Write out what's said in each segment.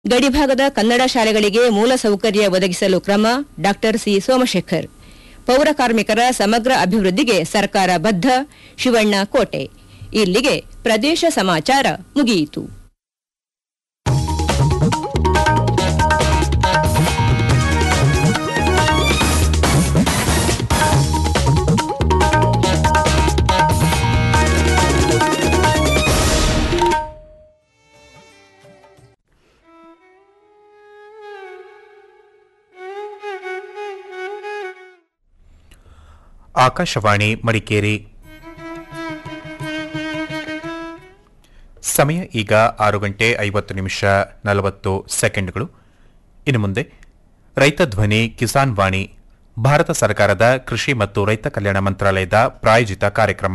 ಗಡಿಭಾಗದ ಕನ್ನಡ ಶಾಲೆಗಳಿಗೆ ಮೂಲ ಸೌಕರ್ಯ ಒದಗಿಸಲು ಕ್ರಮ ಡಾ ಸಿ ಸೋಮಶೇಖರ್ ಪೌರ ಕಾರ್ಮಿಕರ ಸಮಗ್ರ ಅಭಿವೃದ್ಧಿಗೆ ಸರ್ಕಾರ ಬದ್ಧ ಶಿವಣ್ಣ ಕೋಟೆ ಇಲ್ಲಿಗೆ ಪ್ರದೇಶ ಸಮಾಚಾರ ಮುಗಿಯಿತು ಆಕಾಶವಾಣಿ ಮಡಿಕೇರಿ ಸಮಯ ಈಗ ಆರು ಗಂಟೆ ಐವತ್ತು ನಿಮಿಷ ನಲವತ್ತು ಸೆಕೆಂಡ್ಗಳು ಇನ್ನು ಮುಂದೆ ರೈತ ಧ್ವನಿ ಕಿಸಾನ್ ವಾಣಿ ಭಾರತ ಸರ್ಕಾರದ ಕೃಷಿ ಮತ್ತು ರೈತ ಕಲ್ಯಾಣ ಮಂತ್ರಾಲಯದ ಪ್ರಾಯೋಜಿತ ಕಾರ್ಯಕ್ರಮ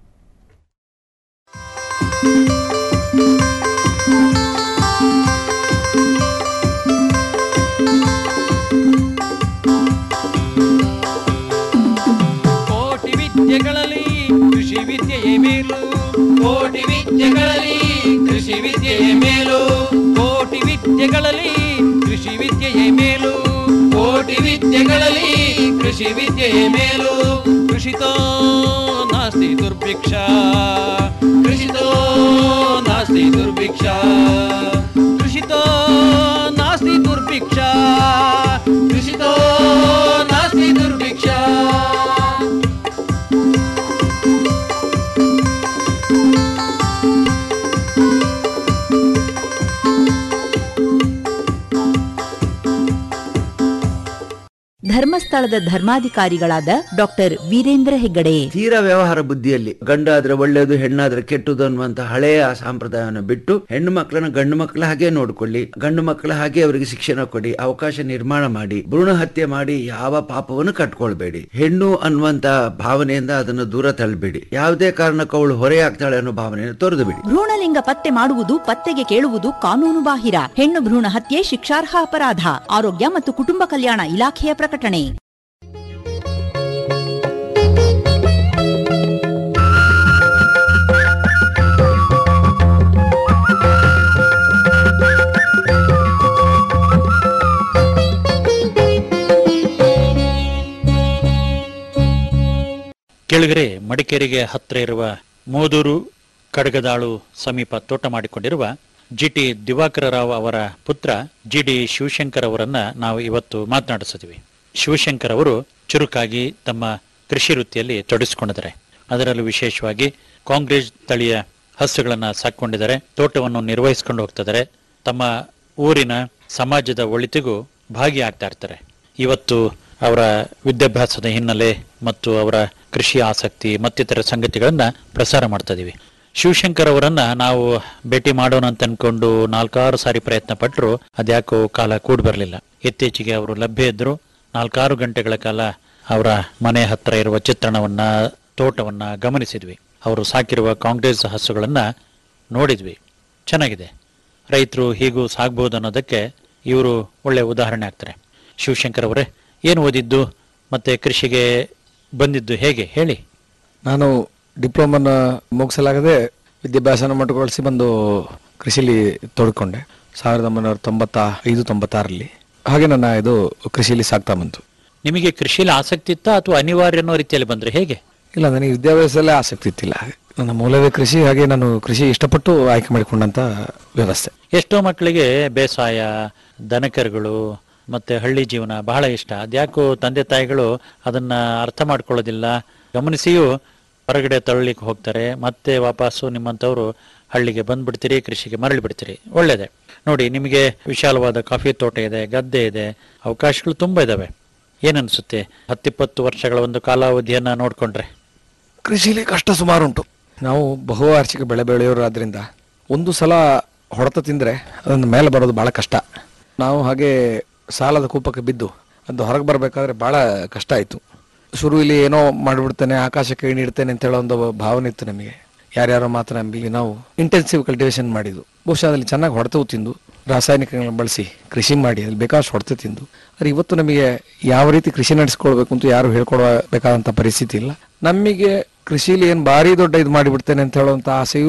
ಕೋಟಿ ವಿದ್ಯೆಗಳಲ್ಲಿ ಕೃಷಿ ವಿದ್ಯೆಯೇ ಮೇಲು ಕೋಟಿ ವಿದ್ಯೆಗಳಲ್ಲಿ ಕೃಷಿ ವಿದ್ಯೆಯೇ ಮೇಲು ಕೋಟಿ ವಿದ್ಯೆಗಳಲ್ಲಿ ಕೃಷಿ ವಿದ್ಯೆಯೇ ಮೇಲು ಕೋಟಿ ವಿದ್ಯೆಗಳಲ್ಲಿ ಕೃಷಿ ವಿದ್ಯೆಯೇ ಮೇಲು ಕೃಷಿತೋ ನಾಸ್ತಿ ದುರ್ಭಿಕ್ಷ ಕೃಷಿತೋ ನಾಸ್ತಿ ದುರ್ಭಿಕ್ಷ ಕೃಷಿತೋ ನಾಸ್ತಿ ದುರ್ಭಿಕ್ಷ ಕೃಷಿತೋ ನಾಸ್ತಿ ದುರ್ಭಿಕ್ಷ ಧರ್ಮಸ್ಥಳದ ಧರ್ಮಾಧಿಕಾರಿಗಳಾದ ಡಾಕ್ಟರ್ ವೀರೇಂದ್ರ ಹೆಗ್ಗಡೆ ತೀರ ವ್ಯವಹಾರ ಬುದ್ಧಿಯಲ್ಲಿ ಗಂಡಾದ್ರೆ ಒಳ್ಳೇದು ಹೆಣ್ಣಾದ್ರೆ ಕೆಟ್ಟದು ಅನ್ನುವಂತ ಹಳೆಯ ಸಂಪ್ರದಾಯವನ್ನು ಬಿಟ್ಟು ಹೆಣ್ಣು ಮಕ್ಕಳನ್ನ ಗಂಡು ಮಕ್ಕಳ ಹಾಗೆ ನೋಡ್ಕೊಳ್ಳಿ ಗಂಡು ಮಕ್ಕಳ ಹಾಗೆ ಅವರಿಗೆ ಶಿಕ್ಷಣ ಕೊಡಿ ಅವಕಾಶ ನಿರ್ಮಾಣ ಮಾಡಿ ಭ್ರೂಣ ಹತ್ಯೆ ಮಾಡಿ ಯಾವ ಪಾಪವನ್ನು ಕಟ್ಕೊಳ್ಬೇಡಿ ಹೆಣ್ಣು ಅನ್ನುವಂತ ಭಾವನೆಯಿಂದ ಅದನ್ನು ದೂರ ತಳ್ಳಬೇಡಿ ಯಾವುದೇ ಕಾರಣಕ್ಕೂ ಅವಳು ಹೊರೆಯಾಗ್ತಾಳೆ ಅನ್ನೋ ಭಾವನೆಯನ್ನು ತೊರೆದು ಬಿಡಿ ಭ್ರೂಣಲಿಂಗ ಪತ್ತೆ ಮಾಡುವುದು ಪತ್ತೆಗೆ ಕೇಳುವುದು ಕಾನೂನು ಬಾಹಿರ ಹೆಣ್ಣು ಭ್ರೂಣ ಹತ್ಯೆ ಶಿಕ್ಷಾರ್ಹ ಅಪರಾಧ ಆರೋಗ್ಯ ಮತ್ತು ಕುಟುಂಬ ಕಲ್ಯಾಣ ಇಲಾಖೆಯ ಪ್ರಕಟಣೆ ಕೆಳಗರೆ ಮಡಿಕೇರಿಗೆ ಹತ್ತಿರ ಇರುವ ಮೋದೂರು ಕಡಗದಾಳು ಸಮೀಪ ತೋಟ ಮಾಡಿಕೊಂಡಿರುವ ಜಿಟಿ ದಿವಾಕರ ರಾವ್ ಅವರ ಪುತ್ರ ಜಿಡಿ ಶಿವಶಂಕರ್ ಅವರನ್ನ ನಾವು ಇವತ್ತು ಮಾತನಾಡಿಸಿದ್ವಿ ಶಿವಶಂಕರ್ ಅವರು ಚುರುಕಾಗಿ ತಮ್ಮ ಕೃಷಿ ವೃತ್ತಿಯಲ್ಲಿ ತೊಡಗಿಸಿಕೊಂಡಿದ್ದಾರೆ ಅದರಲ್ಲೂ ವಿಶೇಷವಾಗಿ ಕಾಂಗ್ರೆಸ್ ತಳಿಯ ಹಸುಗಳನ್ನ ಸಾಕೊಂಡಿದ್ದಾರೆ ತೋಟವನ್ನು ನಿರ್ವಹಿಸಿಕೊಂಡು ಹೋಗ್ತಿದ್ದಾರೆ ತಮ್ಮ ಊರಿನ ಸಮಾಜದ ಒಳಿತಿಗೂ ಭಾಗಿಯಾಗ್ತಾ ಇರ್ತಾರೆ ಇವತ್ತು ಅವರ ವಿದ್ಯಾಭ್ಯಾಸದ ಹಿನ್ನೆಲೆ ಮತ್ತು ಅವರ ಕೃಷಿ ಆಸಕ್ತಿ ಮತ್ತಿತರ ಸಂಗತಿಗಳನ್ನ ಪ್ರಸಾರ ಮಾಡ್ತಾ ಇದೀವಿ ಶಿವಶಂಕರ್ ಅವರನ್ನ ನಾವು ಭೇಟಿ ಮಾಡೋಣ ಅಂತ ಅನ್ಕೊಂಡು ನಾಲ್ಕಾರು ಸಾರಿ ಪ್ರಯತ್ನ ಪಟ್ಟರು ಅದ್ಯಾಕೋ ಕಾಲ ಕೂಡ್ ಬರಲಿಲ್ಲ ಇತ್ತೀಚೆಗೆ ಅವರು ಲಭ್ಯ ಇದ್ರು ನಾಲ್ಕಾರು ಗಂಟೆಗಳ ಕಾಲ ಅವರ ಮನೆ ಹತ್ರ ಇರುವ ಚಿತ್ರಣವನ್ನ ತೋಟವನ್ನ ಗಮನಿಸಿದ್ವಿ ಅವರು ಸಾಕಿರುವ ಕಾಂಗ್ರೆಸ್ ಹಸುಗಳನ್ನ ನೋಡಿದ್ವಿ ಚೆನ್ನಾಗಿದೆ ರೈತರು ಹೀಗೂ ಸಾಗ್ಬೋದು ಅನ್ನೋದಕ್ಕೆ ಇವರು ಒಳ್ಳೆ ಉದಾಹರಣೆ ಆಗ್ತಾರೆ ಶಿವಶಂಕರ್ ಅವರೇ ಏನು ಓದಿದ್ದು ಮತ್ತೆ ಕೃಷಿಗೆ ಬಂದಿದ್ದು ಹೇಗೆ ಹೇಳಿ ನಾನು ಡಿಪ್ಲೊಮನ ಮುಗಿಸಲಾಗದೆ ವಿದ್ಯಾಭ್ಯಾಸನ ಮಟ್ಟಗೊಳಿಸಿ ಬಂದು ಕೃಷಿಲಿ ತೊಡ್ಕೊಂಡೆ ಸಾವಿರದ ಒಂಬೈನೂರ ತೊಂಬತ್ತ ಐದು ತೊಂಬತ್ತಾರರಲ್ಲಿ ಹಾಗೆ ನನ್ನ ಇದು ಕೃಷಿಲಿ ಸಾಗ್ತಾ ಬಂತು ನಿಮಗೆ ಕೃಷಿಯಲ್ಲಿ ಆಸಕ್ತಿ ಇತ್ತಾ ಅಥವಾ ಅನಿವಾರ್ಯ ಅನ್ನೋ ರೀತಿಯಲ್ಲಿ ಬಂದ್ರೆ ಹೇಗೆ ಇಲ್ಲ ನನಗೆ ವಿದ್ಯಾಭ್ಯಾಸದಲ್ಲೇ ಆಸಕ್ತಿ ಇತ್ತಿಲ್ಲ ನನ್ನ ಮೂಲವೇ ಕೃಷಿ ಹಾಗೆ ನಾನು ಕೃಷಿ ಇಷ್ಟಪಟ್ಟು ಆಯ್ಕೆ ಮಾಡಿಕೊಂಡಂತ ವ್ಯವಸ್ಥೆ ಎಷ್ಟೋ ಮಕ್ಕಳಿಗೆ ಬೇಸಾಯ ದನಕರುಗಳು ಮತ್ತೆ ಹಳ್ಳಿ ಜೀವನ ಬಹಳ ಇಷ್ಟ ಅದ್ಯಾಕೋ ತಂದೆ ತಾಯಿಗಳು ಅದನ್ನ ಅರ್ಥ ಮಾಡ್ಕೊಳ್ಳೋದಿಲ್ಲ ಗಮನಿಸಿಯೂ ಹೊರಗಡೆ ತಳ್ಳಿಕ್ಕೆ ಹೋಗ್ತಾರೆ ಮತ್ತೆ ವಾಪಸ್ಸು ನಿಮ್ಮಂಥವ್ರು ಹಳ್ಳಿಗೆ ಬಂದ್ಬಿಡ್ತೀರಿ ಕೃಷಿಗೆ ಮರಳಿ ಬಿಡ್ತೀರಿ ಒಳ್ಳೇದೆ ನೋಡಿ ನಿಮಗೆ ವಿಶಾಲವಾದ ಕಾಫಿ ತೋಟ ಇದೆ ಗದ್ದೆ ಇದೆ ಅವಕಾಶಗಳು ತುಂಬಾ ಇದಾವೆ ಏನನ್ಸುತ್ತೆ ಹತ್ತಿಪ್ಪತ್ತು ವರ್ಷಗಳ ಒಂದು ಕಾಲಾವಧಿಯನ್ನ ನೋಡ್ಕೊಂಡ್ರೆ ಕೃಷಿಲಿ ಕಷ್ಟ ಸುಮಾರುಂಟು ನಾವು ಬಹುವಾರ್ಷಿಕ ಬೆಳೆ ಬೆಳೆಯೋರಾದ್ರಿಂದ ಒಂದು ಸಲ ಹೊಡೆತ ತಿಂದರೆ ಅದನ್ನು ಮೇಲೆ ಬರೋದು ಭಾಳ ಕಷ್ಟ ನಾವು ಹಾಗೆ ಸಾಲದ ಕೂಪಕ್ಕೆ ಬಿದ್ದು ಅದು ಹೊರಗೆ ಬರಬೇಕಾದ್ರೆ ಭಾಳ ಕಷ್ಟ ಆಯಿತು ಶುರು ಇಲ್ಲಿ ಏನೋ ಮಾಡಿಬಿಡ್ತೇನೆ ಆಕಾಶಕ್ಕೆ ನೀಡ್ತೇನೆ ಅಂತ ಹೇಳೋ ಒಂದು ಭಾವನೆ ಇತ್ತು ನಮಗೆ ಯಾರ್ಯಾರೋ ಮಾತ್ರ ನಂಬಿ ನಾವು ಇಂಟೆನ್ಸಿವ್ ಕಲ್ಟಿವೇಶನ್ ಮಾಡಿದ್ದು ಬಹುಶಃ ಅದರಲ್ಲಿ ಚೆನ್ನಾಗಿ ಹೊಡೆತವು ತಿಂದು ರಾಸಾಯನಿಕಗಳನ್ನ ಬಳಸಿ ಕೃಷಿ ಮಾಡಿ ಅದ್ರಲ್ಲಿ ಬೇಕಾದಷ್ಟು ಹೊಡೆತ ತಿಂದು ಆದರೆ ಇವತ್ತು ನಮಗೆ ಯಾವ ರೀತಿ ಕೃಷಿ ನಡೆಸ್ಕೊಳ್ಬೇಕು ಅಂತ ಯಾರು ಹೇಳ್ಕೊಡಬೇಕಾದಂಥ ಪರಿಸ್ಥಿತಿ ಇಲ್ಲ ನಮಗೆ ಕೃಷಿಲಿ ಏನು ಭಾರಿ ದೊಡ್ಡ ಇದು ಮಾಡಿಬಿಡ್ತೇನೆ ಅಂತ ಹೇಳುವಂಥ ಆಸೆಯೂ ಇಲ್ಲ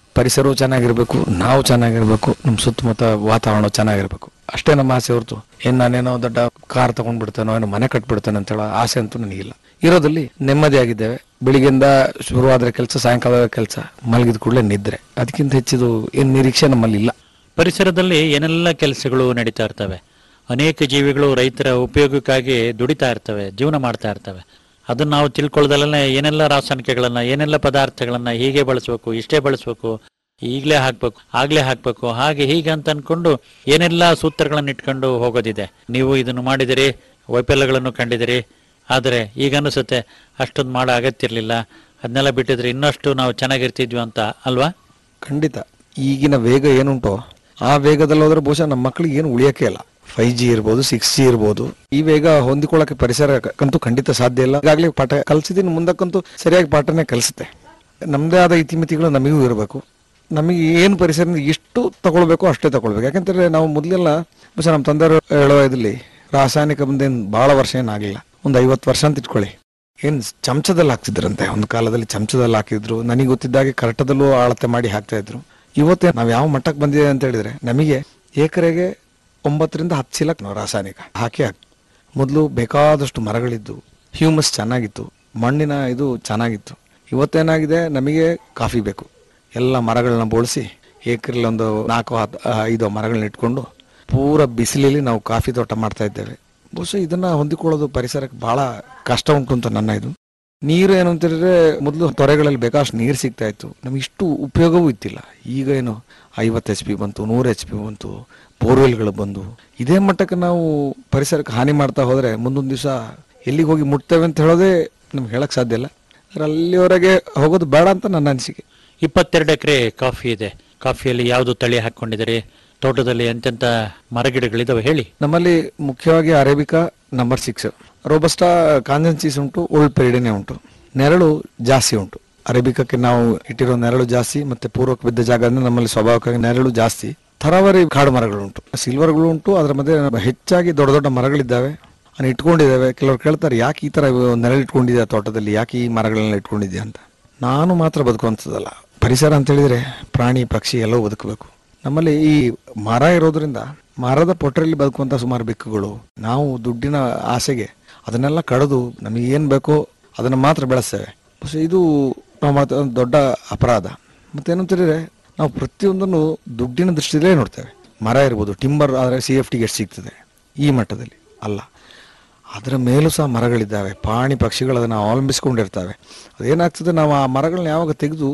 ಪರಿಸರವು ಚೆನ್ನಾಗಿರ್ಬೇಕು ನಾವು ಚೆನ್ನಾಗಿರ್ಬೇಕು ನಮ್ಮ ಸುತ್ತಮುತ್ತ ವಾತಾವರಣ ಚೆನ್ನಾಗಿರ್ಬೇಕು ಅಷ್ಟೇ ನಮ್ಮ ಆಸೆ ಹೊರತು ಏನ್ ನಾನೇನೋ ದೊಡ್ಡ ಕಾರ್ ತಗೊಂಡ್ಬಿಡ್ತಾನೋ ಏನೋ ಮನೆ ಕಟ್ಬಿಡ್ತಾನೆ ಅಂತ ಹೇಳೋ ಆಸೆ ಅಂತೂ ನನಗಿಲ್ಲ ಇರೋದಲ್ಲಿ ನೆಮ್ಮದಿಯಾಗಿದ್ದೇವೆ ಬೆಳಿಗ್ಗೆಯಿಂದ ಶುರುವಾದ್ರೆ ಕೆಲಸ ಸಾಯಂಕಾಲ ಕೆಲಸ ಮಲಗಿದ ಕೂಡಲೇ ನಿದ್ರೆ ಅದಕ್ಕಿಂತ ಹೆಚ್ಚಿದು ಏನ್ ನಿರೀಕ್ಷೆ ನಮ್ಮಲ್ಲಿ ಇಲ್ಲ ಪರಿಸರದಲ್ಲಿ ಏನೆಲ್ಲ ಕೆಲಸಗಳು ನಡೀತಾ ಇರ್ತವೆ ಅನೇಕ ಜೀವಿಗಳು ರೈತರ ಉಪಯೋಗಕ್ಕಾಗಿ ದುಡಿತಾ ಇರ್ತವೆ ಜೀವನ ಮಾಡ್ತಾ ಇರ್ತವೆ ಅದನ್ನ ನಾವು ತಿಳ್ಕೊಳ್ಳೋದಲ್ಲೇ ಏನೆಲ್ಲ ರಾಸಾಯನಿಕಗಳನ್ನ ಏನೆಲ್ಲ ಪದಾರ್ಥಗಳನ್ನ ಹೀಗೆ ಬಳಸಬೇಕು ಇಷ್ಟೇ ಬಳಸಬೇಕು ಈಗಲೇ ಹಾಕ್ಬೇಕು ಆಗ್ಲೇ ಹಾಕ್ಬೇಕು ಹಾಗೆ ಹೀಗೆ ಅಂತ ಅನ್ಕೊಂಡು ಏನೆಲ್ಲ ಸೂತ್ರಗಳನ್ನ ಇಟ್ಕೊಂಡು ಹೋಗೋದಿದೆ ನೀವು ಇದನ್ನು ಮಾಡಿದಿರಿ ವೈಫಲ್ಯಗಳನ್ನು ಕಂಡಿದಿರಿ ಆದರೆ ಈಗ ಅನಿಸುತ್ತೆ ಅಷ್ಟೊಂದು ಮಾಡೋ ಅಗತ್ಯ ಇರಲಿಲ್ಲ ಅದನ್ನೆಲ್ಲ ಬಿಟ್ಟಿದ್ರೆ ಇನ್ನಷ್ಟು ನಾವು ಚೆನ್ನಾಗಿರ್ತಿದ್ವಿ ಅಂತ ಅಲ್ವಾ ಖಂಡಿತ ಈಗಿನ ವೇಗ ಏನುಂಟೋ ಆ ವೇಗದಲ್ಲಿ ಹೋದ್ರೆ ಬಹುಶಃ ನಮ್ಮ ಮಕ್ಕಳಿಗೆ ಏನು ಉಳಿಯಕ್ಕೆ ಇಲ್ಲ ಫೈವ್ ಜಿ ಇರ್ಬೋದು ಸಿಕ್ಸ್ ಜಿ ಇರ್ಬೋದು ಈ ವೇಗ ಹೊಂದಿಕೊಳ್ಳಕ್ಕೆ ಪರಿಸರಕ್ಕಂತೂ ಖಂಡಿತ ಸಾಧ್ಯ ಇಲ್ಲ ಈಗಾಗಲೇ ಪಾಠ ಕಲಿಸಿದ್ದೀನಿ ಮುಂದಕ್ಕಂತೂ ಸರಿಯಾಗಿ ಪಾಠನೇ ಕಲಿಸುತ್ತೆ ನಮ್ಮದೇ ಆದ ಇತಿಮಿತಿಗಳು ನಮಗೂ ಇರಬೇಕು ನಮಗೆ ಏನು ಪರಿಸರದಿಂದ ಎಷ್ಟು ತಗೊಳ್ಬೇಕು ಅಷ್ಟೇ ತಗೊಳ್ಬೇಕು ಯಾಕಂತಂದ್ರೆ ನಾವು ಮೊದಲೆಲ್ಲ ಬಹುಶಃ ನಮ್ಮ ತಂದೆಯವರು ಹೇಳೋ ಇದ್ರಲ್ಲಿ ರಾಸಾಯನಿಕ ಬಂದೇನು ಬಹಳ ವರ್ಷ ಏನಾಗಲಿಲ್ಲ ಒಂದು ಐವತ್ತು ವರ್ಷ ಅಂತ ಇಟ್ಕೊಳ್ಳಿ ಏನ್ ಚಮಚದಲ್ಲಿ ಹಾಕ್ತಿದ್ರಂತೆ ಒಂದು ಕಾಲದಲ್ಲಿ ಚಮಚದಲ್ಲಿ ಹಾಕಿದ್ರು ನನಗೆ ಗೊತ್ತಿದ್ದಾಗೆ ಕರಟದಲ್ಲೂ ಅಳತೆ ಮಾಡಿ ಹಾಕ್ತಾ ಇದ್ರು ಇವತ್ತೇ ನಾವ್ ಯಾವ ಮಟ್ಟಕ್ಕೆ ಬಂದಿದೆ ಅಂತ ಹೇಳಿದ್ರೆ ನಮಗೆ ಎಕರೆಗೆ ಒಂಬತ್ತರಿಂದ ಹತ್ತು ಚೀಲ ನಾವು ರಾಸಾಯನಿಕ ಹಾಕಿ ಹಾಕಿ ಮೊದಲು ಬೇಕಾದಷ್ಟು ಮರಗಳಿದ್ದು ಹ್ಯೂಮಸ್ ಚೆನ್ನಾಗಿತ್ತು ಮಣ್ಣಿನ ಇದು ಚೆನ್ನಾಗಿತ್ತು ಇವತ್ತೇನಾಗಿದೆ ನಮಗೆ ಕಾಫಿ ಬೇಕು ಎಲ್ಲ ಮರಗಳನ್ನ ಬೋಳಿಸಿ ಏಕರಲ್ಲಿ ಒಂದು ನಾಲ್ಕು ಹತ್ತು ಐದು ಮರಗಳನ್ನ ಇಟ್ಕೊಂಡು ಪೂರ ಬಿಸಿಲಲ್ಲಿ ನಾವು ಕಾಫಿ ತೋಟ ಮಾಡ್ತಾ ಇದ್ದೇವೆ ಬಹುಶಃ ಇದನ್ನ ಹೊಂದಿಕೊಳ್ಳೋದು ಪರಿಸರಕ್ಕೆ ಬಹಳ ಕಷ್ಟ ಉಂಟು ಅಂತ ನನ್ನ ಇದು ನೀರು ಏನು ಅಂತ ಹೇಳಿದ್ರೆ ಮೊದಲು ತೊರೆಗಳಲ್ಲಿ ಬೇಕಾಷ್ಟು ನೀರು ಸಿಗ್ತಾ ಇತ್ತು ನಮ್ಗೆ ಇಷ್ಟು ಉಪಯೋಗವೂ ಇತ್ತಿಲ್ಲ ಈಗ ಏನು ಐವತ್ತು ಎಚ್ ಪಿ ಬಂತು ನೂರು ಎಚ್ ಪಿ ಬಂತು ಬೋರ್ವೆಲ್ಗಳು ಬಂದು ಇದೇ ಮಟ್ಟಕ್ಕೆ ನಾವು ಪರಿಸರಕ್ಕೆ ಹಾನಿ ಮಾಡ್ತಾ ಹೋದ್ರೆ ಮುಂದೊಂದು ದಿವಸ ಎಲ್ಲಿಗೆ ಹೋಗಿ ಮುಟ್ತೇವೆ ಅಂತ ಹೇಳೋದೇ ನಮ್ಗೆ ಹೇಳಕ್ ಸಾಧ್ಯ ಇಲ್ಲ ಆದ್ರೆ ಅಲ್ಲಿವರೆಗೆ ಹೋಗೋದು ಬೇಡ ಅಂತ ನನ್ನ ಅನಿಸಿಕೆ ಇಪ್ಪತ್ತೆರಡು ಎಕರೆ ಕಾಫಿ ಇದೆ ಕಾಫಿಯಲ್ಲಿ ಯಾವುದು ತಳಿ ಹಾಕೊಂಡಿದ್ದೀರಿ ತೋಟದಲ್ಲಿ ಎಂತೆಂತ ಮರಗಿಡಗಳಿದಾವೆ ಹೇಳಿ ನಮ್ಮಲ್ಲಿ ಮುಖ್ಯವಾಗಿ ಅರೇಬಿಕಾ ನಂಬರ್ ಸಿಕ್ಸ್ ರೋಬಸ್ಟಾ ಕಾಂಜನ್ಸೀಸ್ ಉಂಟು ಓಲ್ಡ್ ಪೆರಿಡಿನೇ ಉಂಟು ನೆರಳು ಜಾಸ್ತಿ ಉಂಟು ಅರೇಬಿಕಕ್ಕೆ ನಾವು ಇಟ್ಟಿರೋ ನೆರಳು ಜಾಸ್ತಿ ಮತ್ತೆ ಪೂರ್ವಕ್ಕೆ ಬಿದ್ದ ಜಾಗ ನಮ್ಮಲ್ಲಿ ಸ್ವಾಭಾವಿಕವಾಗಿ ನೆರಳು ಜಾಸ್ತಿ ಥರಾವರಿ ಕಾಡು ಮರಗಳು ಉಂಟು ಸಿಲ್ವರ್ಗಳು ಉಂಟು ಅದರ ಮಧ್ಯೆ ಹೆಚ್ಚಾಗಿ ದೊಡ್ಡ ದೊಡ್ಡ ಮರಗಳಿದ್ದಾವೆ ಅದನ್ನ ಇಟ್ಕೊಂಡಿದ್ದಾವೆ ಕೆಲವರು ಕೇಳ್ತಾರೆ ಯಾಕೆ ಈ ತರ ನೆರಳು ಇಟ್ಕೊಂಡಿದ್ಯಾ ತೋಟದಲ್ಲಿ ಯಾಕೆ ಈ ಮರಗಳನ್ನ ಇಟ್ಕೊಂಡಿದ್ಯಾ ಅಂತ ನಾನು ಮಾತ್ರ ಬದುಕುವಂಥದ್ದಲ್ಲ ಪರಿಸರ ಅಂತ ಹೇಳಿದ್ರೆ ಪ್ರಾಣಿ ಪಕ್ಷಿ ಎಲ್ಲವೂ ಬದುಕಬೇಕು ನಮ್ಮಲ್ಲಿ ಈ ಮರ ಇರೋದ್ರಿಂದ ಮರದ ಪೊಟ್ಟರಲ್ಲಿ ಬದುಕುವಂತ ಸುಮಾರು ಬೆಕ್ಕುಗಳು ನಾವು ದುಡ್ಡಿನ ಆಸೆಗೆ ಅದನ್ನೆಲ್ಲ ಕಡಿದು ನಮಗೆ ಏನ್ ಬೇಕೋ ಅದನ್ನ ಮಾತ್ರ ಬೆಳೆಸ್ತೇವೆ ಬಹುಶಃ ಇದು ನಾವು ಮಾಡ್ತಾ ಒಂದು ದೊಡ್ಡ ಅಪರಾಧ ಮತ್ತೇನಂತ ಹೇಳಿದ್ರೆ ನಾವು ಪ್ರತಿಯೊಂದನ್ನು ದುಡ್ಡಿನ ದೃಷ್ಟಿಯಲ್ಲೇ ನೋಡ್ತೇವೆ ಮರ ಇರ್ಬೋದು ಟಿಂಬರ್ ಆದರೆ ಸಿ ಎಫ್ ಟಿಗೆ ಎಷ್ಟು ಸಿಗ್ತದೆ ಈ ಮಟ್ಟದಲ್ಲಿ ಅಲ್ಲ ಅದರ ಮೇಲೂ ಸಹ ಮರಗಳಿದ್ದಾವೆ ಪ್ರಾಣಿ ಪಕ್ಷಿಗಳು ಅದನ್ನು ಅವಲಂಬಿಸ್ಕೊಂಡಿರ್ತವೆ ಅದೇನಾಗ್ತದೆ ನಾವು ಆ ಮರಗಳನ್ನ ಯಾವಾಗ ತೆಗೆದು